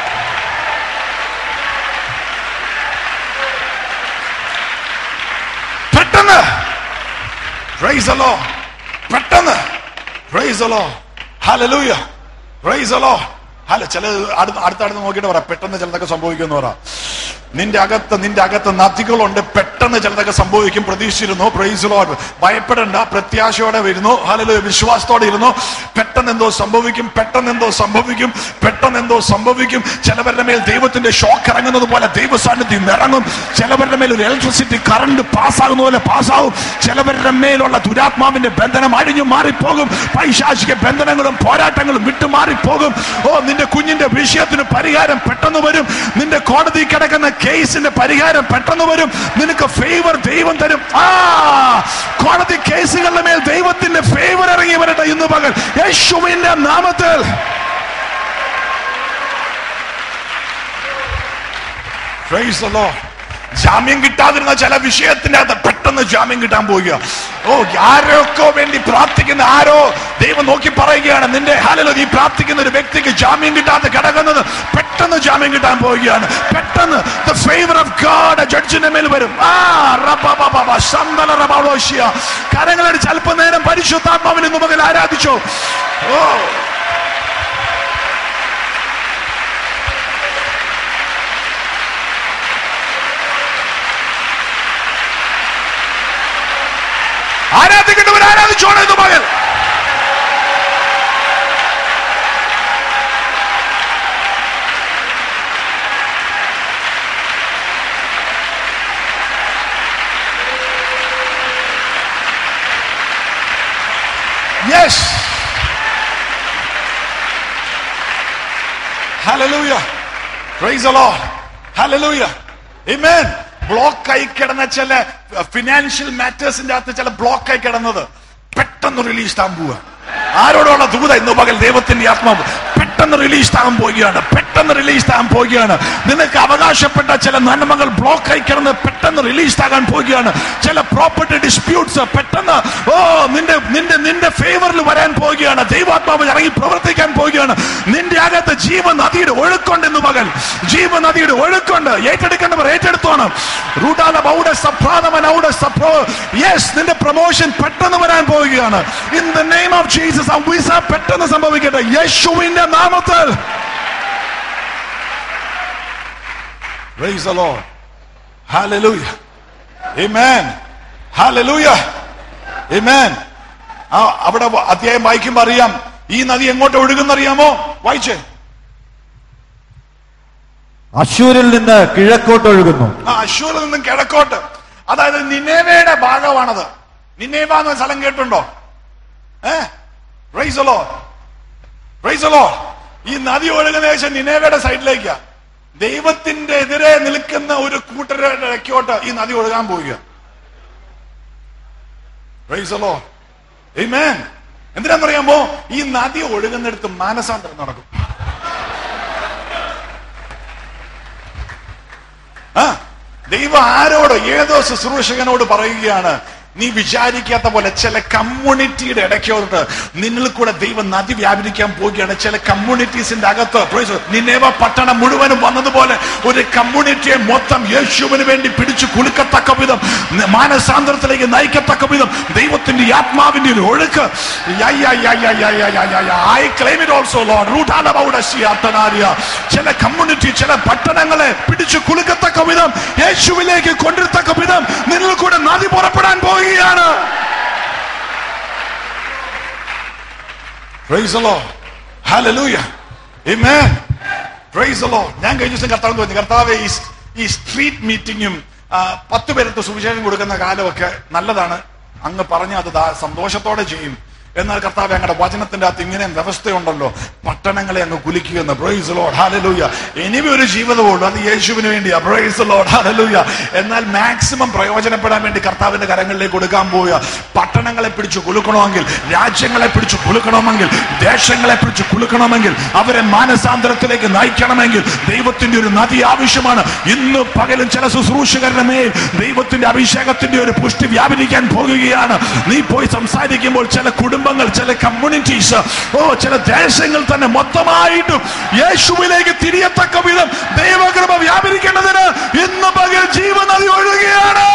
പെട്ടെന്ന് പ്രൈസ് അലോ പെട്ടെന്ന് പ്രൈസ് അലോ ഹലലൂയ പ്രൈസ് അലോ ഹല ചില അടുത്ത അടുത്തടുത്ത് നോക്കിയിട്ട് പറ പെട്ടെന്ന് ചിലതൊക്കെ സംഭവിക്കുമെന്ന് പറ നിന്റെ അകത്ത് നിന്റെ അകത്ത് നദികളുണ്ട് പെട്ടെന്ന് ചിലതൊക്കെ സംഭവിക്കും പ്രതീക്ഷിച്ചിരുന്നു പ്രൈസ് ലോഡ് ഭയപ്പെടണ്ട പ്രത്യാശയോടെ വരുന്നു ഹലലൂയ വിശ്വാസത്തോടെ ഇരുന്നു പെട്ടെന്ന് എന്തോ സംഭവിക്കും പെട്ടെന്ന് എന്തോ സംഭവിക്കും പെട്ടെന്ന് എന്തോ സംഭവിക്കും ചിലവരുടെ മേൽ ദൈവത്തിന്റെ ഷോക്ക് ഇറങ്ങുന്നത് പോലെ ദൈവ സാന്നിധ്യം ഇറങ്ങും ചിലവരുടെ മേൽ ഒരു ഇലക്ട്രിസിറ്റി കറണ്ട് പാസ്സാകുന്ന പോലെ പാസ്സാവും ചിലവരുടെ മേലുള്ള ദുരാത്മാവിന്റെ ബന്ധനം അഴിഞ്ഞു മാറിപ്പോകും പൈശാചിക ബന്ധനങ്ങളും പോരാട്ടങ്ങളും വിട്ടു മാറിപ്പോകും ഓ നിന്റെ കുഞ്ഞിന്റെ വിഷയത്തിന് പരിഹാരം പെട്ടെന്ന് വരും നിന്റെ കോടതി കിടക്കുന്ന കേസിന്റെ പരിഹാരം പെട്ടെന്ന് വരും നിനക്ക് ഫേവർ ദൈവം തരും ആ കോടതി കേസുകളുടെ മേൽ ദൈവത്തിന്റെ ഫേവർ ഇറങ്ങി വരട്ടെ ഇന്ന് പകൽ യേശുവിന്റെ നാമത്തിൽ Praise the Lord. ജാമ്യം കിട്ടാതിരുന്ന ചില വിഷയത്തിന്റെ അകത്ത് പെട്ടെന്ന് ജാമ്യം കിട്ടാൻ പോവുക ഓ ആരൊക്കെ വേണ്ടി പ്രാർത്ഥിക്കുന്ന ആരോ ദൈവം നോക്കി പറയുകയാണ് നിന്റെ ഹാലോ നീ പ്രാർത്ഥിക്കുന്ന ഒരു വ്യക്തിക്ക് ജാമ്യം കിട്ടാതെ കിടക്കുന്നത് പെട്ടെന്ന് ജാമ്യം കിട്ടാൻ പോവുകയാണ് പെട്ടെന്ന് ദ ഫേവർ ഓഫ് ഗാഡ് ജഡ്ജിന്റെ മേൽ വരും ആ റബബബബ, ശന്തല റബാളോഷ്യ. കരങ്ങളടിച്ച് അല്പനേരം പരിശുദ്ധാത്മാവിൽ ഇന്ന് മകൻ ആരാധിച്ചോ ഓ ആരാധിക്കേണ്ടവർ ആരാധിച്ചോണം ഇന്ന് മകൻ yes Hallelujah. Praise the Lord. Hallelujah. Amen. Block ആയി കിടന്ന ചില ഫിനാൻഷ്യൽ മാറ്റേഴ്സിന്റെ അകത്ത് ചില ബ്ലോക്ക് ആയി കിടന്നത് പെട്ടെന്ന് റിലീസ് ആകാൻ പോവുക ആരോടുള്ള ദൂത ഇന്ന് പകൽ ദൈവത്തിന്റെ ആത്മാവ് പെട്ടെന്ന് റിലീസ് ആകാൻ പോവുകയാണ് പെട്ടെന്ന് റിലീസ് ആകാൻ പോവുകയാണ് നിനക്ക് അവകാശപ്പെട്ട ചില നന്മകൾ ബ്ലോക്ക് ആയി കിടന്ന് പെട്ടെന്ന് റിലീസ് ആകാൻ പോവുകയാണ് ചില പ്രോപ്പർട്ടി ഡിസ്പ്യൂട്ട്സ് പെട്ടെന്ന് ഓ നിന്റെ നിന്റെ നിന്റെ ഫേവറിൽ വരാൻ പോവുകയാണ് ദൈവാത്മാവ് ഇറങ്ങി പ്രവർത്തിക്കാൻ പോവുകയാണ് നിന്റെ അകത്ത് ജീവനദിയുടെ ഒഴുക്കുണ്ട് ഇന്ന് മകൻ ജീവനദിയുടെ ഒഴുക്കുണ്ട് ഏറ്റെടുക്കേണ്ടവർ ഏറ്റെടുത്തോണം റൂട്ടാല ബൗഡ സപ്രാതമൻ ഔഡ സപ്രോ യെസ് നിന്റെ പ്രൊമോഷൻ പെട്ടെന്ന് വരാൻ പോവുകയാണ് in the name of Jesus ആ വിസ പെട്ടെന്ന് സംഭവിക്കട്ടെ യേശുവിന്റെ നാമത്തിൽ Praise the Lord. Hallelujah. Amen. Hallelujah. Amen. ആ അവിടെ അധ്യായം വായിക്കുമ്പോ അറിയാം ഈ നദി എങ്ങോട്ട് ഒഴുകുന്നറിയാമോ വായിച്ചേ അശൂരിൽ നിന്ന് കിഴക്കോട്ട് ഒഴുകുന്നു ആ അശൂരിൽ നിന്നും കിഴക്കോട്ട് അതായത് നിന്നേവയുടെ ഭാഗമാണത് നിന്നേവ എന്ന സ്ഥലം കേട്ടുണ്ടോ ഏ റൈസലോ റൈസലോ ഈ നദി ഒഴുകുന്ന ഏകദേശം നിന്നേവയുടെ സൈഡിലേക്കാ ദൈവത്തിന്റെ എതിരെ നിൽക്കുന്ന ഒരു കൂട്ടരുടെ ഇടയ്ക്കോട്ട് ഈ നദി ഒഴുകാൻ പോവുക റൈസലോ Amen. എന്തിനാന്നറിയാമോ ഈ നദി ഒഴുകുന്നിടത്ത് മാനസാന്തരം നടക്കും ആ ദൈവം ആരോട് ഏതോ ശുശ്രൂഷകനോട് പറയുകയാണ് നീ വിചാരിക്കാത്ത പോലെ ചില കമ്മ്യൂണിറ്റിയുടെ ഇടയ്ക്കോട്ട് നിന്നിൽ കൂടെ ദൈവം നദി വ്യാപരിക്കാൻ പോവുകയാണ് ചില കമ്മ്യൂണിറ്റീസിന്റെ അകത്ത് praise the Lord. നിന്നേവ പട്ടണം മുഴുവനും വന്നതുപോലെ ഒരു കമ്മ്യൂണിറ്റിയെ മൊത്തം യേശുവിന് വേണ്ടി പിടിച്ചു കുലുക്കത്തക്ക വിധം ന- മാനസാന്തരത്തിലേക്ക് നയിക്കത്തക്ക വിധം ദൈവത്തിന്റെ ആത്മാവിന്റെ ഒരു ഒഴുക്ക് I claim it also Lord റൂട്ടാലബൗഡസിയാത്തനാരിയ ചില കമ്മ്യൂണിറ്റി ചില പട്ടണങ്ങളെ പിടിച്ചു കുലുക്കത്തക്ക വിധം യേശുവിലേക്ക് കൊണ്ടിരുത്തക്ക വിധം നിന്നിൽ കൂടെ നദി പുറപ്പെടാൻ പോവുകയാണ് Praise the Lord. Hallelujah. Amen. Praise the Lord. ഞാൻ കഴിഞ്ഞ ദിവസം കർത്താവ് തോന്നി കർത്താവ് ഈ ഈ സ്ട്രീറ്റ് മീറ്റിങ്ങും പത്ത് പേരത്ത് സുവിശേഷം കൊടുക്കുന്ന കാലമൊക്കെ നല്ലതാണ് അങ്ങ് പറഞ്ഞ അത് ദാ- സന്തോഷത്തോടെ ചെയ്യും എന്നാൽ കർത്താവ് ഞങ്ങളുടെ വചനത്തിന്റെ അകത്ത് ഇങ്ങനെ വ്യവസ്ഥയുണ്ടല്ലോ പട്ടണങ്ങളെ അങ്ങ് കുലിക്കുക ബ്രൈസ് ലോഡ് ഹാലലൂയ ഇനിയും ഒരു ജീവിതമുള്ളൂ അത് യേശുവിന് വേണ്ടിയാ ബ്രൈസ് ലോഡ് ഹാലലൂയ എന്നാൽ മാക്സിമം പ്രയോജനപ്പെടാൻ വേണ്ടി കർത്താവിന്റെ കരങ്ങളിലേക്ക് കൊടുക്കാൻ പോവുക പട്ടണങ്ങളെ പിടിച്ച് കുലുക്കണമെങ്കിൽ രാജ്യങ്ങളെ പിടിച്ച് കുലുക്കണമെങ്കിൽ ദേശങ്ങളെ പിടിച്ച് കുലുക്കണമെങ്കിൽ അവരെ മാനസാന്തരത്തിലേക്ക് നയിക്കണമെങ്കിൽ ദൈവത്തിന്റെ ഒരു നദി ആവശ്യമാണ് ഇന്ന് പകലും ചില ശുശ്രൂഷകരുടെ മേൽ ദൈവത്തിന്റെ അഭിഷേകത്തിന്റെ ഒരു പുഷ്ടി വ്യാപരിക്കാൻ പോകുകയാണ് നീ പോയി സംസാരിക്കുമ്പോൾ ചില കുടുംബങ്ങൾ ചില കമ്മ്യൂണിറ്റീസ് ഓ ചില ദേശങ്ങൾ തന്നെ മൊത്തമായിട്ടും യേശുവിലേക്ക് തിരിയത്തക്ക വിധം ദൈവകൃപ വ്യാപരിക്കേണ്ടതിന് ഇന്ന് പകൽ ജീവനദി ഒഴുകുകയാണ്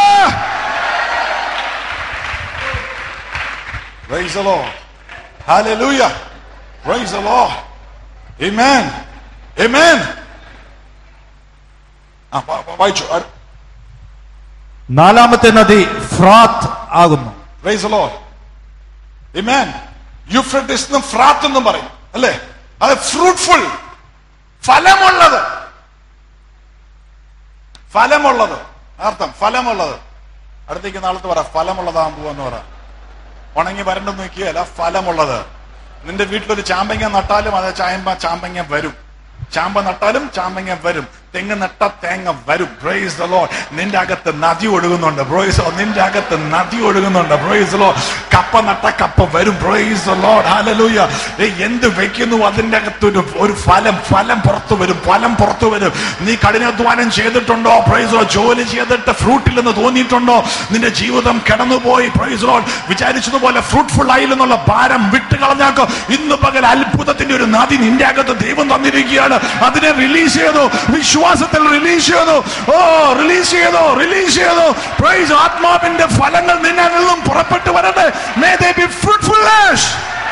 Praise the Lord. Hallelujah. Praise the Lord. Amen. Amen. ആ, വ- വ- വായിച്ചു ആ, നാലാമത്തെ നദി ഫ്രാത്ത് ആകുന്നു Praise the Lord. Amen. യുഫ്രട്ടിസ് എന്നും ഫ്രാത്ത് എന്നും പറയും അല്ലേ അത് ഫ്രൂട്ട്ഫുൾ ഫലമുള്ളത് ഫലമുള്ളത് അർത്ഥം ഫലമുള്ളത് അടുത്തേക്ക് നാളത്ത് പറ ഫലമുള്ളതാകാൻ പോവെന്ന് പറ ഉണങ്ങി വരണ്ടെന്ന് നോക്കിയല്ല ഫലമുള്ളത് നിന്റെ വീട്ടിലൊരു ചാമ്പങ്ങ നട്ടാലും അത് ചായമ്പ ചാമ്പങ്ങ വരും ചാമ്പ നട്ടാലും ചാമ്പങ്ങ വരും തെങ്ങ് നട്ട തേങ്ങ വരും ബ്രൈസ് ദ ലോഡ് നിന്റെ അകത്ത് നദി ഒഴുകുന്നുണ്ട് ബ്രൈസ് നിന്റെ അകത്ത് നദി ഒഴുകുന്നുണ്ട് ബ്രൈസ് ലോ കപ്പ നട്ട കപ്പ വരും ബ്രൈസ് ദ ലോഡ് ഹാലലൂയ എന്ത് വെക്കുന്നു അതിന്റെ അകത്ത് ഒരു ഒരു ഫലം ഫലം പുറത്തു വരും ഫലം പുറത്തു വരും നീ കഠിനാധ്വാനം ചെയ്തിട്ടുണ്ടോ പ്രൈസ് ലോ ജോലി ചെയ്തിട്ട് ഫ്രൂട്ടില്ലെന്ന് തോന്നിയിട്ടുണ്ടോ നിന്റെ ജീവിതം കടന്നുപോയി പ്രൈസ് ലോ വിചാരിച്ചതുപോലെ ഫ്രൂട്ട്ഫുൾ ആയില്ലെന്നുള്ള ഭാരം വിട്ട് കളഞ്ഞാക്കോ ഇന്ന് പകൽ അത്ഭുതത്തിന്റെ ഒരു നദി നിന്റെ അകത്ത് ദൈവം തന്നിരിക്കുകയാണ് അതിനെ റിലീസ് ചെയ്തു വിശ്വാസത്തിൽ റിലീസ് ചെയ്തു ഓ റിലീസ് ചെയ്തു റിലീസ് ചെയ്തു പ്രൈസ് ആത്മാവിന്റെ ഫലങ്ങൾ നിന്നിൽ നിന്നും പുറപ്പെട്ടു വരട്ടെ may they be fruitfulness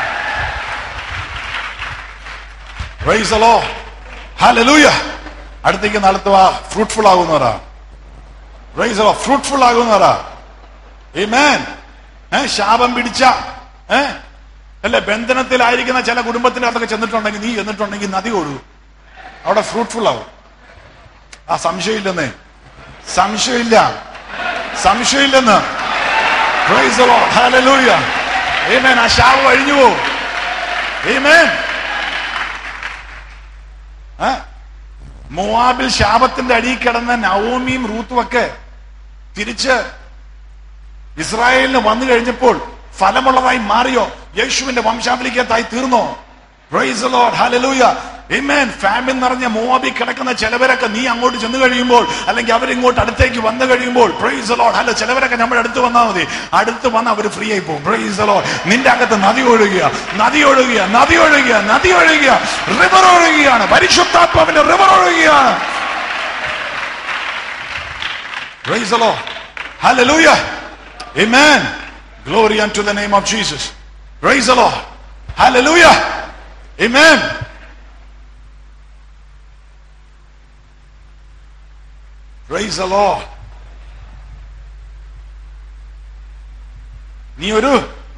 praise അലോ ഹല്ലേലൂയ അടുത്തേക്ക് നടത്തുക ഫ്രൂട്ട്ഫുൾ ആകുന്നവരാ പ്രൈസ് അലോ ഫ്രൂട്ട്ഫുൾ ആകുന്നവരാ Amen. ഏ ശാപം പിടിച്ച ഏ അല്ലെ ബന്ധനത്തിലായിരിക്കുന്ന ചില കുടുംബത്തിന്റെ അകത്തൊക്കെ ചെന്നിട്ടുണ്ടെങ്കിൽ നീ ചെന്നിട്ടുണ്ടെങ്കിൽ നദി ഒഴുകും അവിടെ ഫ്രൂട്ട്ഫുൾ ആവും ആ സംശയമില്ലെന്നേ സംശയമില്ല സംശയമില്ലെന്ന് Praise the Lord. Hallelujah. Amen. ആ ശാപം അഴിഞ്ഞു പോവും Amen. ഏ? മോവാബിൽ ശാപത്തിന്റെ അടിയിൽ കിടന്ന നവോമിയും റൂത്തും ഒക്കെ തിരിച്ച് ഇസ്രായേലിന് വന്നു കഴിഞ്ഞപ്പോൾ ഫലമുള്ളതായി മാറിയോ യേശുവിന്റെ വംശാവലിക്കത്തായി തീർന്നോ Praise the Lord. Hallelujah. Amen. Famine നിറഞ്ഞ മോവാബി കിടക്കുന്ന ചിലവരൊക്കെ നീ അങ്ങോട്ട് ചെന്ന് കഴിയുമ്പോൾ അല്ലെങ്കിൽ അവരിങ്ങോട്ട് അടുത്തേക്ക് വന്നു കഴിയുമ്പോൾ പ്രൈസ് the Lord. അല്ല ചിലവരൊക്കെ നമ്മുടെ അടുത്ത് വന്നാൽ മതി അടുത്ത് വന്ന് അവർ ഫ്രീ ആയി പോകും പ്രൈസ് the Lord. നിന്റെ അകത്ത് നദി ഒഴുകുക നദി ഒഴുകുക നദി ഒഴുകുക നദി ഒഴുകുക റിവർ ഒഴുകുകയാണ് പരിശുദ്ധാത്മാവിന്റെ റിവർ ഒഴുകുകയാണ് Praise the Lord. Hallelujah. Amen. Glory unto the name of Jesus. Praise the Lord. Hallelujah. Amen. Praise the Lord. നീ ഒരു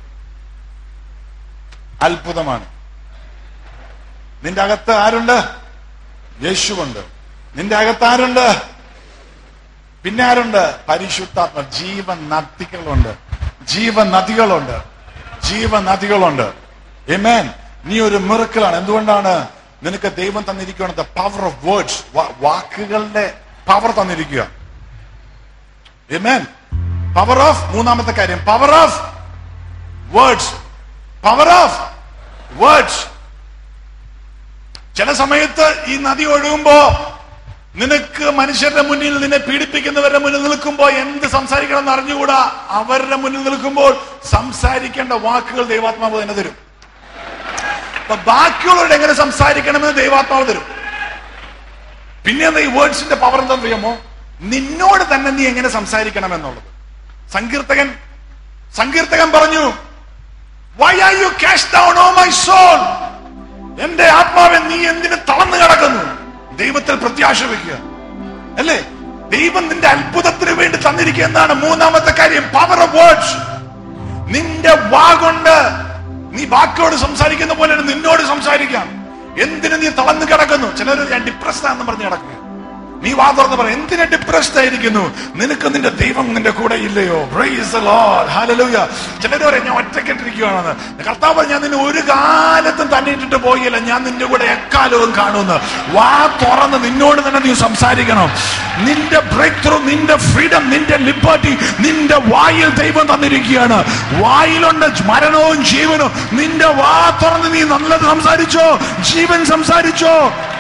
അത്ഭുതമാണ് നിന്റെ അകത്ത് ആരുണ്ട് യേശുവുണ്ട് നിന്റെ അകത്ത് ആരുണ്ട് പിന്നെ ആരുണ്ട് പരിശുദ്ധാത്മ ജീവൻ നദികളുണ്ട് ജീവൻ നദികളുണ്ട് ജീവൻ നദികളുണ്ട് എമേൻ നീ ഒരു മിറക്കിളാണ് എന്തുകൊണ്ടാണ് നിനക്ക് ദൈവം തന്നിരിക്കുകയാണ് ദ പവർ ഓഫ് വേർഡ്സ് വാക്കുകളുടെ പവർ തന്നിരിക്കുക എമേൻ പവർ ഓഫ് മൂന്നാമത്തെ കാര്യം power of words power of words ചില സമയത്ത് ഈ നദി ഒഴുകുമ്പോ നിനക്ക് മനുഷ്യരുടെ മുന്നിൽ നിന്നെ പീഡിപ്പിക്കുന്നവരുടെ മുന്നിൽ നിൽക്കുമ്പോൾ എന്ത് സംസാരിക്കണം എന്ന് അറിഞ്ഞുകൂടാ അവരുടെ മുന്നിൽ നിൽക്കുമ്പോൾ സംസാരിക്കേണ്ട വാക്കുകൾ ദൈവാത്മാവ് തന്നെ തരും അപ്പൊ ബാക്കിയുള്ളവരുടെ എങ്ങനെ സംസാരിക്കണമെന്ന് ദൈവാത്മാവ് തരും പിന്നെ എന്താ ഈ വേർഡ്സിന്റെ പവർ എന്താണെന്ന് അറിയാമോ നിന്നോട് തന്നെ നീ എങ്ങനെ സംസാരിക്കണം എന്നുള്ളത് സങ്കീർത്തകൻ സങ്കീർത്തകൻ പറഞ്ഞു why are you cast down oh my soul എന്റെ ആത്മാവെ നീ എന്തിന് തളർന്നു കിടക്കുന്നു ദൈവത്തിൽ പ്രത്യാശ വെക്കുക അല്ലേ ദൈവം നിന്റെ അത്ഭുതത്തിന് വേണ്ടി തന്നിരിക്കുക എന്നാണ് മൂന്നാമത്തെ കാര്യം പവർ ഓഫ് വേർഡ്സ് നിന്റെ വാ കൊണ്ട് നീ വാക്കോട് സംസാരിക്കുന്ന പോലെ നിന്നോട് സംസാരിക്കാം എന്തിന് നീ തളർന്നു കിടക്കുന്നു ചിലർ ഞാൻ ഡിപ്രസ്ഡ് ആണെന്ന് പറഞ്ഞ് കിടക്കുക നീ വാ തുറന്ന് പറ എന്തിനാ ഡിപ്രസ്ഡ് ആയിരിക്കുന്നു നിനക്ക് നിന്റെ ദൈവം നിന്റെ കൂടെ ഇല്ലയോ പ്രൈസ് ഹാലലൂയ ചിലർ പറയും ഞാൻ ഒറ്റക്കെട്ടിരിക്കുകയാണെന്ന് കർത്താവ് പറഞ്ഞ്, ഞാൻ നിന്നെ ഒരു കാലത്തും തന്നെ ഇട്ടിട്ട് പോയില്ല ഞാൻ നിന്റെ കൂടെ എക്കാലവും കാണുമെന്ന് വാ തുറന്ന് നിന്നോട് തന്നെ നീ സംസാരിക്കണം നിന്റെ ബ്രേക്ക് ത്രൂ നിന്റെ ഫ്രീഡം നിന്റെ ലിബർട്ടി നിന്റെ വായിൽ ദൈവം തന്നിരിക്കുകയാണ് വായിലുണ്ട് മരണവും ജീവനും നിന്റെ വാ തുറന്ന് നീ നല്ലത് സംസാരിച്ചോ ജീവൻ സംസാരിച്ചോ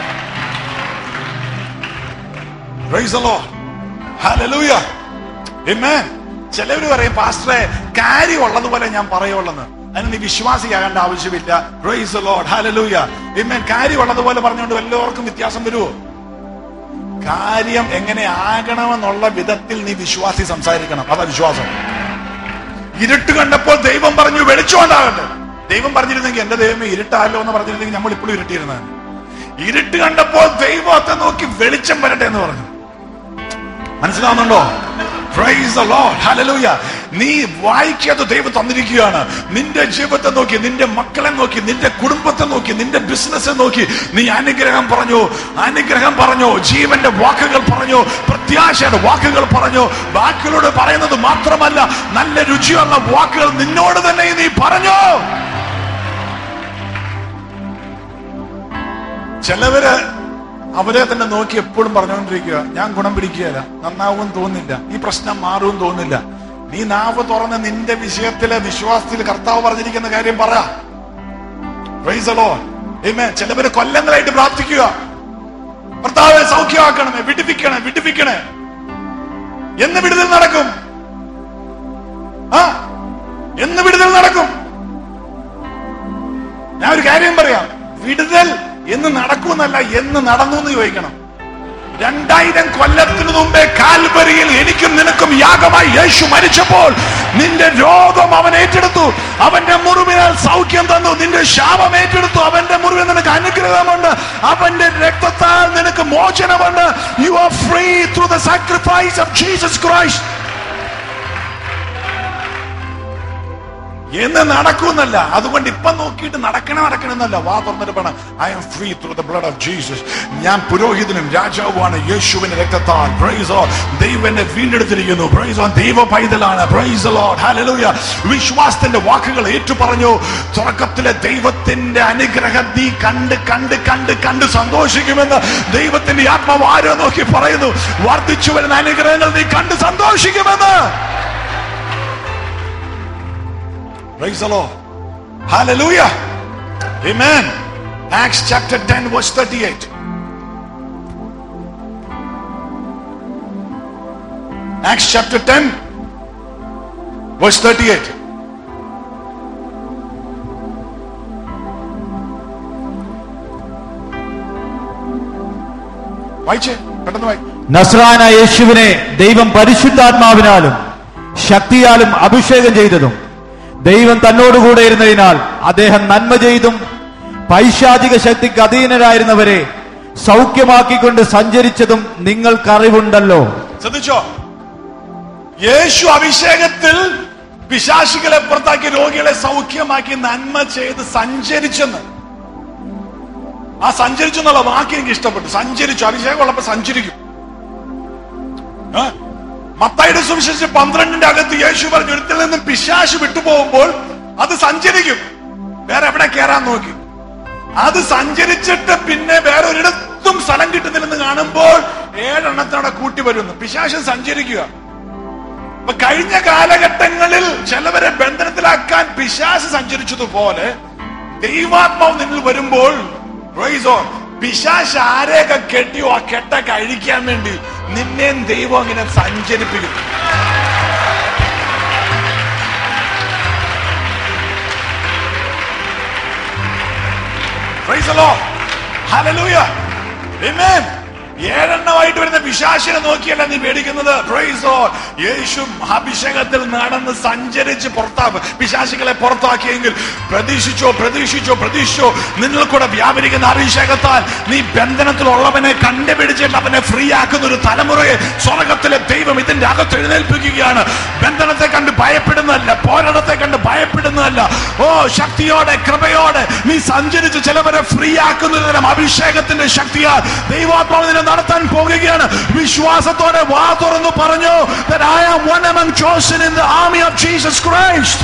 Praise the Lord. Hallelujah. Amen. ചിലവര് പറയും പാസ്റ്ററെ കാര്യം ഉള്ളതുപോലെ ഞാൻ പറയുള്ളെന്ന് അതിന് നീ വിശ്വാസിയാകേണ്ട ആവശ്യമില്ല പ്രൈസ് ലോഡ് ഹാലലൂയ ഇമ്മൻ കാര്യം ഉള്ളതുപോലെ പറഞ്ഞുകൊണ്ട് എല്ലാവർക്കും വ്യത്യാസം വരുമോ കാര്യം എങ്ങനെ ആകണമെന്നുള്ള വിധത്തിൽ നീ വിശ്വാസി സംസാരിക്കണം അതാ വിശ്വാസം ഇരുട്ട് കണ്ടപ്പോൾ ദൈവം പറഞ്ഞു വെളിച്ചമുണ്ടാകട്ടെ ദൈവം പറഞ്ഞിരുന്നെങ്കിൽ എന്റെ ദൈവമേ ഇരുട്ടാലോ എന്ന് പറഞ്ഞിരുന്നെങ്കിൽ നമ്മൾ ഇപ്പോഴും ഇരുട്ടിയിരുന്നത് ഇരുട്ട് കണ്ടപ്പോൾ ദൈവത്തെ നോക്കി വെളിച്ചം വരട്ടെ എന്ന് പറഞ്ഞു മനസ്സിലാവുന്നുണ്ടോ Praise the Lord. Hallelujah. നീ വായിക്കാതെ ദൈവം തന്നിരിക്കുകയാണ് നിന്റെ ജീവിതത്തെ നോക്കി നിന്റെ മക്കളെ നോക്കി നിന്റെ കുടുംബത്തെ നോക്കി നിന്റെ ബിസിനസ് നോക്കി നീ അനുഗ്രഹം പറഞ്ഞു അനുഗ്രഹം പറഞ്ഞു ജീവന്റെ വാക്കുകൾ പറഞ്ഞു പ്രത്യാശയുടെ വാക്കുകൾ പറഞ്ഞു വാക്കുകളോട് പറയുന്നത് മാത്രമല്ല നല്ല രുചിയുള്ള വാക്കുകൾ നിന്നോട് തന്നെ നീ പറഞ്ഞു ചിലവര് അവരെ തന്നെ നോക്കി എപ്പോഴും പറഞ്ഞുകൊണ്ടിരിക്കുക ഞാൻ ഗുണം പിടിക്കുകയില്ല നന്നാവും തോന്നില്ല ഈ പ്രശ്നം മാറും തോന്നില്ല നീ നാവ് തുറന്ന് നിന്റെ വിഷയത്തിലെ വിശ്വാസത്തിൽ കർത്താവ് പറഞ്ഞിരിക്കുന്ന കാര്യം പറ Praise the Lord. Amen. ചിലവര് കൊല്ലങ്ങളായിട്ട് പ്രാർത്ഥിക്കുക കർത്താവെ സൗഖ്യമാക്കണമേ വിടിപ്പിക്കണേ വിടിപ്പിക്കണേ എന്ന് വിടുതൽ നടക്കും ആ എന്ന് വിടുതൽ നടക്കും ഞാൻ ഒരു കാര്യം പറയാം വിടുതൽ എന്ന് നടക്കൂന്നല്ല എന്ന് നടന്നു എന്ന് ചോദിക്കണം രണ്ടായിരം കൊല്ലത്തിനു മുമ്പേ കാൽവരിയിൽ എനിക്കും നിനക്കും യാഗമായി യേശു മരിച്ചപ്പോൾ നിന്റെ രോഗം അവൻ ഏറ്റെടുത്തു അവന്റെ മുറിവിനാൽ സൗഖ്യം തന്നു നിന്റെ ശാപം ഏറ്റെടുത്തു അവന്റെ മുറിവിൽ നിനക്ക് അനുഗ്രഹമുണ്ട് അവന്റെ രക്തത്താൽ നിനക്ക് മോചനമുണ്ട് you are free through the sacrifice of Jesus Christ എന്ന് നടക്കൂന്നല്ല അതുകൊണ്ട് ഇപ്പൊ നോക്കിയിട്ട് നടക്കണം നടക്കണമെന്നല്ല വാ തുറന്നിട്ട് പറയണം I am free through the blood of Jesus ഞാൻ പുരോഹിതനും രാജാവുമാണ് യേശുവിന്റെ രക്തത്താൽ പ്രൈസ് ദൈവം എന്നെ വീണ്ടെടുത്തിരിക്കുന്നു പ്രൈസ് ദൈവ പൈതലാണ് പ്രൈസ് ഹല്ലേലൂയ വിശ്വാസത്തിന്റെ വാക്കുകൾ ഏറ്റു പറഞ്ഞു തുടക്കത്തിലെ ദൈവത്തിന്റെ അനുഗ്രഹം നീ കണ്ട് കണ്ട് കണ്ട് കണ്ട് സന്തോഷിക്കുമെന്ന് ദൈവത്തിന്റെ ആത്മാവ് ആരോ നോക്കി പറയുന്നു വർദ്ധിച്ചു വരുന്ന അനുഗ്രഹങ്ങൾ നീ കണ്ട് സന്തോഷിക്കുമെന്ന് Praise the Lord. Hallelujah. Amen. Acts chapter 10, verse 38. Acts chapter 10, verse 38. വായിച്ചേ പെട്ടെന്ന് വായി നസ്രാന യേശുവിനെ ദൈവം പരിശുദ്ധാത്മാവിനാലും ശക്തിയാലും അഭിഷേകം ചെയ്തതും ദൈവം തന്നോടുകൂടെ ഇരുന്നതിനാൽ അദ്ദേഹം നന്മ ചെയ്തും പൈശാചിക ശക്തിക്ക് അധീനരായിരുന്നവരെ സൗഖ്യമാക്കിക്കൊണ്ട് സഞ്ചരിച്ചതും നിങ്ങൾക്കറിവുണ്ടല്ലോ ശ്രദ്ധിച്ചോ യേശു അഭിഷേകത്തിൽ പിശാശികളെ പുറത്താക്കി രോഗികളെ സൗഖ്യമാക്കി നന്മ ചെയ്ത് സഞ്ചരിച്ചെന്ന് ആ സഞ്ചരിച്ചു എന്നുള്ള വാക്ക് എനിക്ക് ഇഷ്ടപ്പെട്ടു സഞ്ചരിച്ചു അഭിഷേകം ഉള്ളപ്പോ സഞ്ചരിക്കും ആ? മത്തായിയുടെ സുവിശേഷം പന്ത്രണ്ടിന്റെ അകത്ത് യേശു പറഞ്ഞു ഒരുത്തിൽ നിന്നും പിശാശ് വിട്ടുപോകുമ്പോൾ അത് സഞ്ചരിക്കും വേറെ എവിടെ കയറാൻ നോക്കി അത് സഞ്ചരിച്ചിട്ട് പിന്നെ വേറെ ഒരിടത്തും സ്ഥലം കിട്ടുന്നില്ലെന്ന് കാണുമ്പോൾ ഏഴെണ്ണത്തോടെ കൂട്ടി വരുന്നു പിശാശം സഞ്ചരിക്കുക അപ്പൊ കഴിഞ്ഞ കാലഘട്ടങ്ങളിൽ ചിലവരെ ബന്ധനത്തിലാക്കാൻ പിശാശ് സഞ്ചരിച്ചതുപോലെ ദൈവാത്മാവ് നിന്നിൽ വരുമ്പോൾ praise God, പിശാശ് ആരെയൊക്കെ കെട്ടിയോ ആ കെട്ട കഴിക്കാൻ വേണ്ടി നിന്നെയും ദൈവം അങ്ങനെ സഞ്ചരിപ്പിക്കും Praise the Lord. Hallelujah. Amen. ഏഴെണ്ണമായിട്ട് വരുന്ന പിശാശിനെ നോക്കിയല്ല നീ പേടിക്കുന്നത് Praise the Lord. യേശു അഭിഷേകത്തിൽ നടന്ന് സഞ്ചരിച്ച് പുറത്താ പിശാശികളെ പുറത്താക്കിയെങ്കിൽ പ്രതീക്ഷിച്ചോ പ്രതീക്ഷിച്ചോ പ്രതീക്ഷിച്ചോ നിന്നിൽ കൂടെ വ്യാപരിക്കുന്ന അഭിഷേകത്താൽ നീ ബന്ധനത്തിലുള്ളവനെ കണ്ടുപിടിച്ചിട്ട് അവനെ ഫ്രീ ആക്കുന്ന ഒരു തലമുറയെ സ്വർഗത്തിലെ ദൈവം ഇതിന്റെ അകത്ത് എഴുന്നേൽപ്പിക്കുകയാണ് ബന്ധനത്തെ കണ്ട് ഭയപ്പെടുന്നതല്ല പോരാട്ടത്തെ കണ്ട് ഭയപ്പെടുന്നതല്ല ഓ ഓ ശക്തിയോടെ കൃപയോടെ നീ സഞ്ചരിച്ച് ചിലവരെ ഫ്രീ ആക്കുന്ന തരം അഭിഷേകത്തിന്റെ ശക്തിയാൽ ദൈവാത്മാവ് നിന്നെ നടത്താൻ പോകുകയാണ് വിശ്വാസത്തോടെ വാ തുറന്നു പറഞ്ഞു that I am one among chosen in the army of Jesus Christ.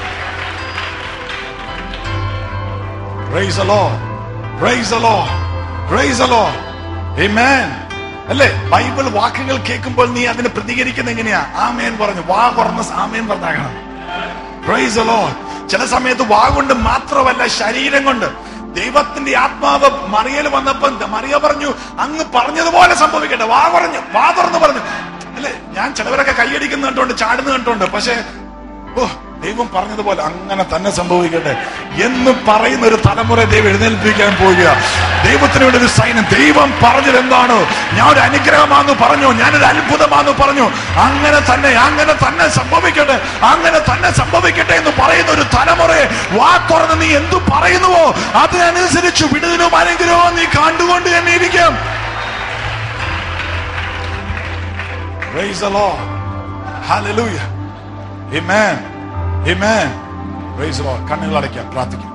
Praise the Lord. Praise the Lord. Praise the Lord. Amen. അല്ലേ ബൈബിൾ വാക്കുകൾ കേൾക്കുമ്പോൾ നീ അതിന് പ്രതികരിക്കുന്ന എങ്ങനെയാ ആമേൻ പറഞ്ഞു വാ തുറന്ന് ആമേൻ പറഞ്ഞാകണം പ്രൈസ് the Lord. ചില സമയത്ത് വാ കൊണ്ട് മാത്രമല്ല ശരീരം കൊണ്ട് ദൈവത്തിന്റെ ആത്മാവ് മറിയൽ വന്നപ്പോ മറിയ പറഞ്ഞു അങ്ങ് പറഞ്ഞതുപോലെ സംഭവിക്കട്ടെ വാ പറഞ്ഞു വാ തുറന്ന് പറഞ്ഞു അല്ലേ ഞാൻ ചിലവരൊക്കെ കൈയടിക്കുന്ന കണ്ടോണ്ട് ചാടുന്ന കണ്ടോണ്ട് പക്ഷേ ഓ ദൈവം പറഞ്ഞതുപോലെ അങ്ങനെ തന്നെ സംഭവിക്കട്ടെ എന്ന് പറയുന്ന ഒരു തലമുറ ദൈവം എഴുന്നേൽപ്പിക്കാൻ പോവുക ദൈവത്തിന് വേണ്ടി ഒരു സൈന്യം ദൈവം പറഞ്ഞത് എന്താണ് ഞാൻ ഒരു അനുഗ്രഹമാണെന്ന് പറഞ്ഞു ഞാനൊരു അത്ഭുതമാണെന്ന് പറഞ്ഞു അങ്ങനെ തന്നെ അങ്ങനെ തന്നെ സംഭവിക്കട്ടെ അങ്ങനെ തന്നെ സംഭവിക്കട്ടെ എന്ന് പറയുന്ന ഒരു തലമുറയെ വാ തുറന്ന് നീ എന്തു പറയുന്നുവോ അതിനനുസരിച്ച് വിടുതലും അനുഗ്രഹവും നീ കണ്ടുകൊണ്ട് തന്നെ ഇരിക്കും Praise the Lord. Hallelujah. Amen. Amen. Praise the Lord. കണ്ണുകൾ അടയ്ക്കാം പ്രാർത്ഥിക്കാം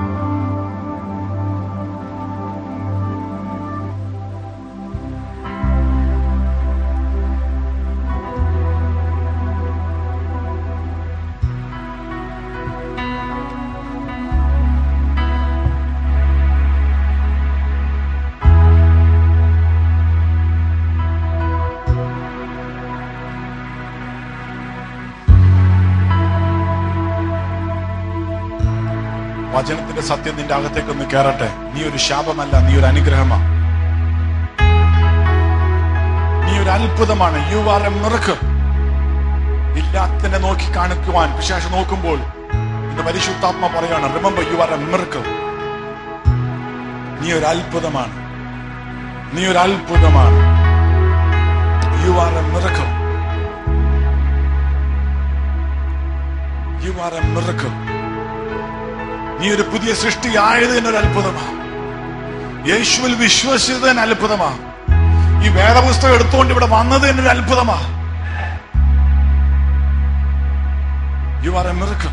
വചനത്തിന്റെ സത്യം നിന്റെ അകത്തേക്ക് ഒന്ന് കയറട്ടെ നീ ഒരു ശാപമല്ല നീ ഒരു അനുഗ്രഹമാണ് നീ ഒരു അത്ഭുതമാണ് യു ആർ എ മിറക്കം ഇല്ലാത്തതിനെ നോക്കി കാണിക്കുവാൻ വിശേഷം നോക്കുമ്പോൾ ഇന്ന് പരിശുദ്ധാത്മ പറയാണ് remember you are a miracle നീ ഒരു അത്ഭുതമാണ് നീ ഒരു അത്ഭുതമാണ് you are a miracle you are a miracle നീ ഒരു പുതിയ സൃഷ്ടിയായത് എന്നൊരു അത്ഭുതമാണ് യേശുവിൽ വിശ്വസിച്ചത് തന്നെ അത്ഭുതമാ ഈ വേദപുസ്തകം എടുത്തുകൊണ്ട് ഇവിടെ വന്നത് എന്നൊരു അത്ഭുതമാ യു ആർ എ മിറക്കം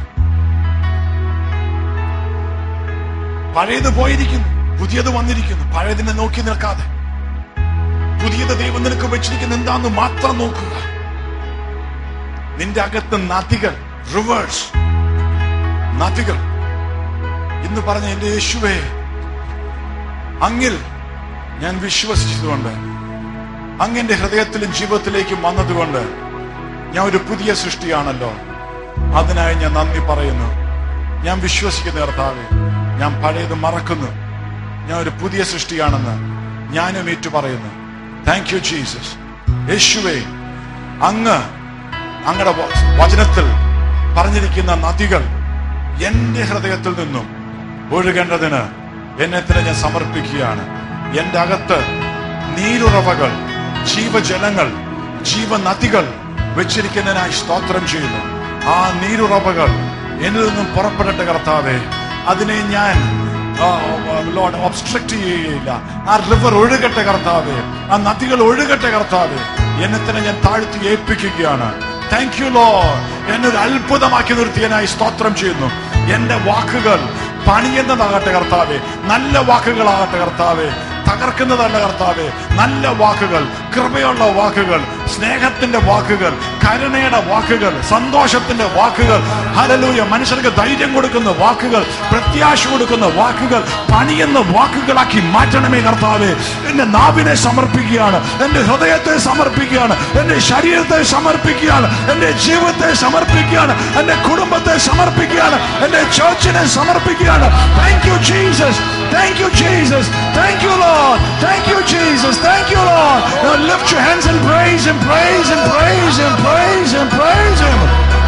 പഴയത് പോയിരിക്കുന്നു പുതിയത് വന്നിരിക്കുന്നു പഴയതിനെ നോക്കി നിൽക്കാതെ പുതിയത് ദൈവം നിനക്ക് വെച്ചിരിക്കുന്ന എന്താന്ന് മാത്രം നോക്കുക നിന്റെ അകത്ത് നദികൾ റിവേഴ്സ് നദികൾ ഇന്ന് പറഞ്ഞ എന്റെ യേശുവേ അങ്ങിൽ ഞാൻ വിശ്വസിച്ചതുകൊണ്ട് അങ്ങന്റെ ഹൃദയത്തിലും ജീവിതത്തിലേക്കും വന്നതുകൊണ്ട് ഞാൻ ഒരു പുതിയ സൃഷ്ടിയാണല്ലോ അതിനായി ഞാൻ നന്ദി പറയുന്നു ഞാൻ വിശ്വസിക്കുന്ന കർത്താവെ ഞാൻ പഴയത് മറക്കുന്നു ഞാൻ ഒരു പുതിയ സൃഷ്ടിയാണെന്ന് ഞാനും ഏറ്റു പറയുന്നു താങ്ക് യു ജീസസ് യേശുവേ അങ്ങ് അങ്ങയുടെ വ- വചനത്തിൽ പറഞ്ഞിരിക്കുന്ന നദികൾ എന്റെ ഹൃദയത്തിൽ നിന്നും ഒഴുകേണ്ടതിന് എന്നെ തന്നെ ഞാൻ സമർപ്പിക്കുകയാണ് എന്റെ അകത്ത് നീരുറവകൾ ജീവജലങ്ങൾ ജീവനദികൾ വെച്ചിരിക്കുന്നതിനായി സ്തോത്രം ചെയ്യുന്നു ആ നീരുറവകൾ എന്നിൽ നിന്നും പുറപ്പെടട്ടെ കർത്താവേ അതിനെ ഞാൻ ലോഡ് ഒബ്സ്ട്രക്ട് ചെയ്യുകയില്ല ആ റിവർ ഒഴുകട്ടെ കർത്താവേ ആ നദികൾ ഒഴുകട്ടെ കർത്താവേ എന്നെ തന്നെ ഞാൻ താഴ്ത്തി ഏൽപ്പിക്കുകയാണ് താങ്ക് യു ലോ എന്നെ ഒരു അത്ഭുതമാക്കി നിർത്തിയനായി സ്തോത്രം ചെയ്യുന്നു എന്റെ വാക്കുകൾ പണിയുന്നതാകട്ടെ കർത്താവേ നല്ല വാക്കുകളാകട്ടെ കർത്താവേ തകർക്കുന്നതല്ല കർത്താവേ നല്ല വാക്കുകൾ കൃപയുള്ള വാക്കുകൾ സ്നേഹത്തിന്റെ വാക്കുകൾ കരുണയുടെ വാക്കുകൾ സന്തോഷത്തിന്റെ വാക്കുകൾ ഹലലൂയ മനുഷ്യർക്ക് ധൈര്യം കൊടുക്കുന്ന വാക്കുകൾ പ്രത്യാശ കൊടുക്കുന്ന വാക്കുകൾ പണിയുന്ന വാക്കുകളാക്കി മാറ്റണമേ കർത്താവേ എന്റെ നാവിനെ സമർപ്പിക്കുകയാണ് എന്റെ ഹൃദയത്തെ സമർപ്പിക്കുകയാണ് എന്റെ ശരീരത്തെ സമർപ്പിക്കുകയാണ് എന്റെ ജീവിതത്തെ സമർപ്പിക്കുകയാണ് എന്റെ കുടുംബത്തെ സമർപ്പിക്കുകയാണ് എന്റെ ചർച്ചിനെ സമർപ്പിക്കുകയാണ് thank you Jesus thank you Jesus thank you Lord thank you Jesus thank you Lord Now lift your hands and praise him praise him praise him praise him praise him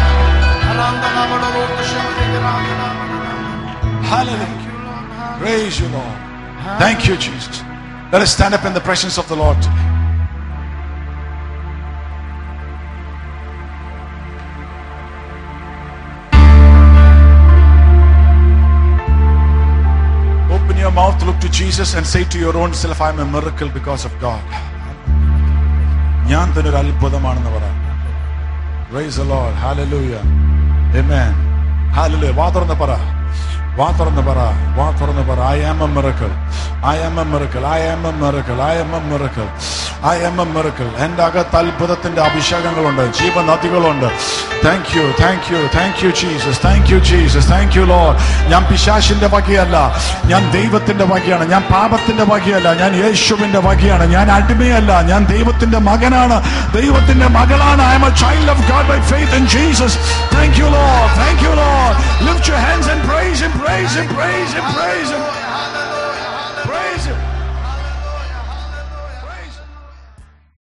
Hallelujah Praise you Lord Thank you Jesus Let us stand up in the presence of the Lord today. Open your mouth, look to Jesus, and say to your own self, I'm a miracle because of God. ഞാൻ തന്നെ ഒരു അത്ഭുതമാണെന്ന് പറ Praise the Lord. Hallelujah. Amen. Hallelujah. വാ തുറന്ന് പറ വാ തുറന്ന് പറ വാ തുറന്ന് പറ I am a miracle I am a miracle I am a miracle I am a miracle I am a miracle എൻ്റെ അകത്ത് അത്ഭുതത്തിന്റെ അഭിഷേകങ്ങളുണ്ട് ജീവനദികളുണ്ട് thank you thank you thank you Jesus thank you Jesus thank you Lord ഞാൻ പിശാശിന്റെ വകയല്ല ഞാൻ ദൈവത്തിന്റെ വകയാണ് ഞാൻ പാപത്തിന്റെ വകയല്ല ഞാൻ യേശുവിന്റെ വകയാണ് ഞാൻ അടിമയല്ല ഞാൻ ദൈവത്തിന്റെ മകനാണ് ദൈവത്തിന്റെ മകളാണ് I M a child of God by faith in Jesus thank you Lord thank you Lord lift your hands and praise him praise him praise him praise him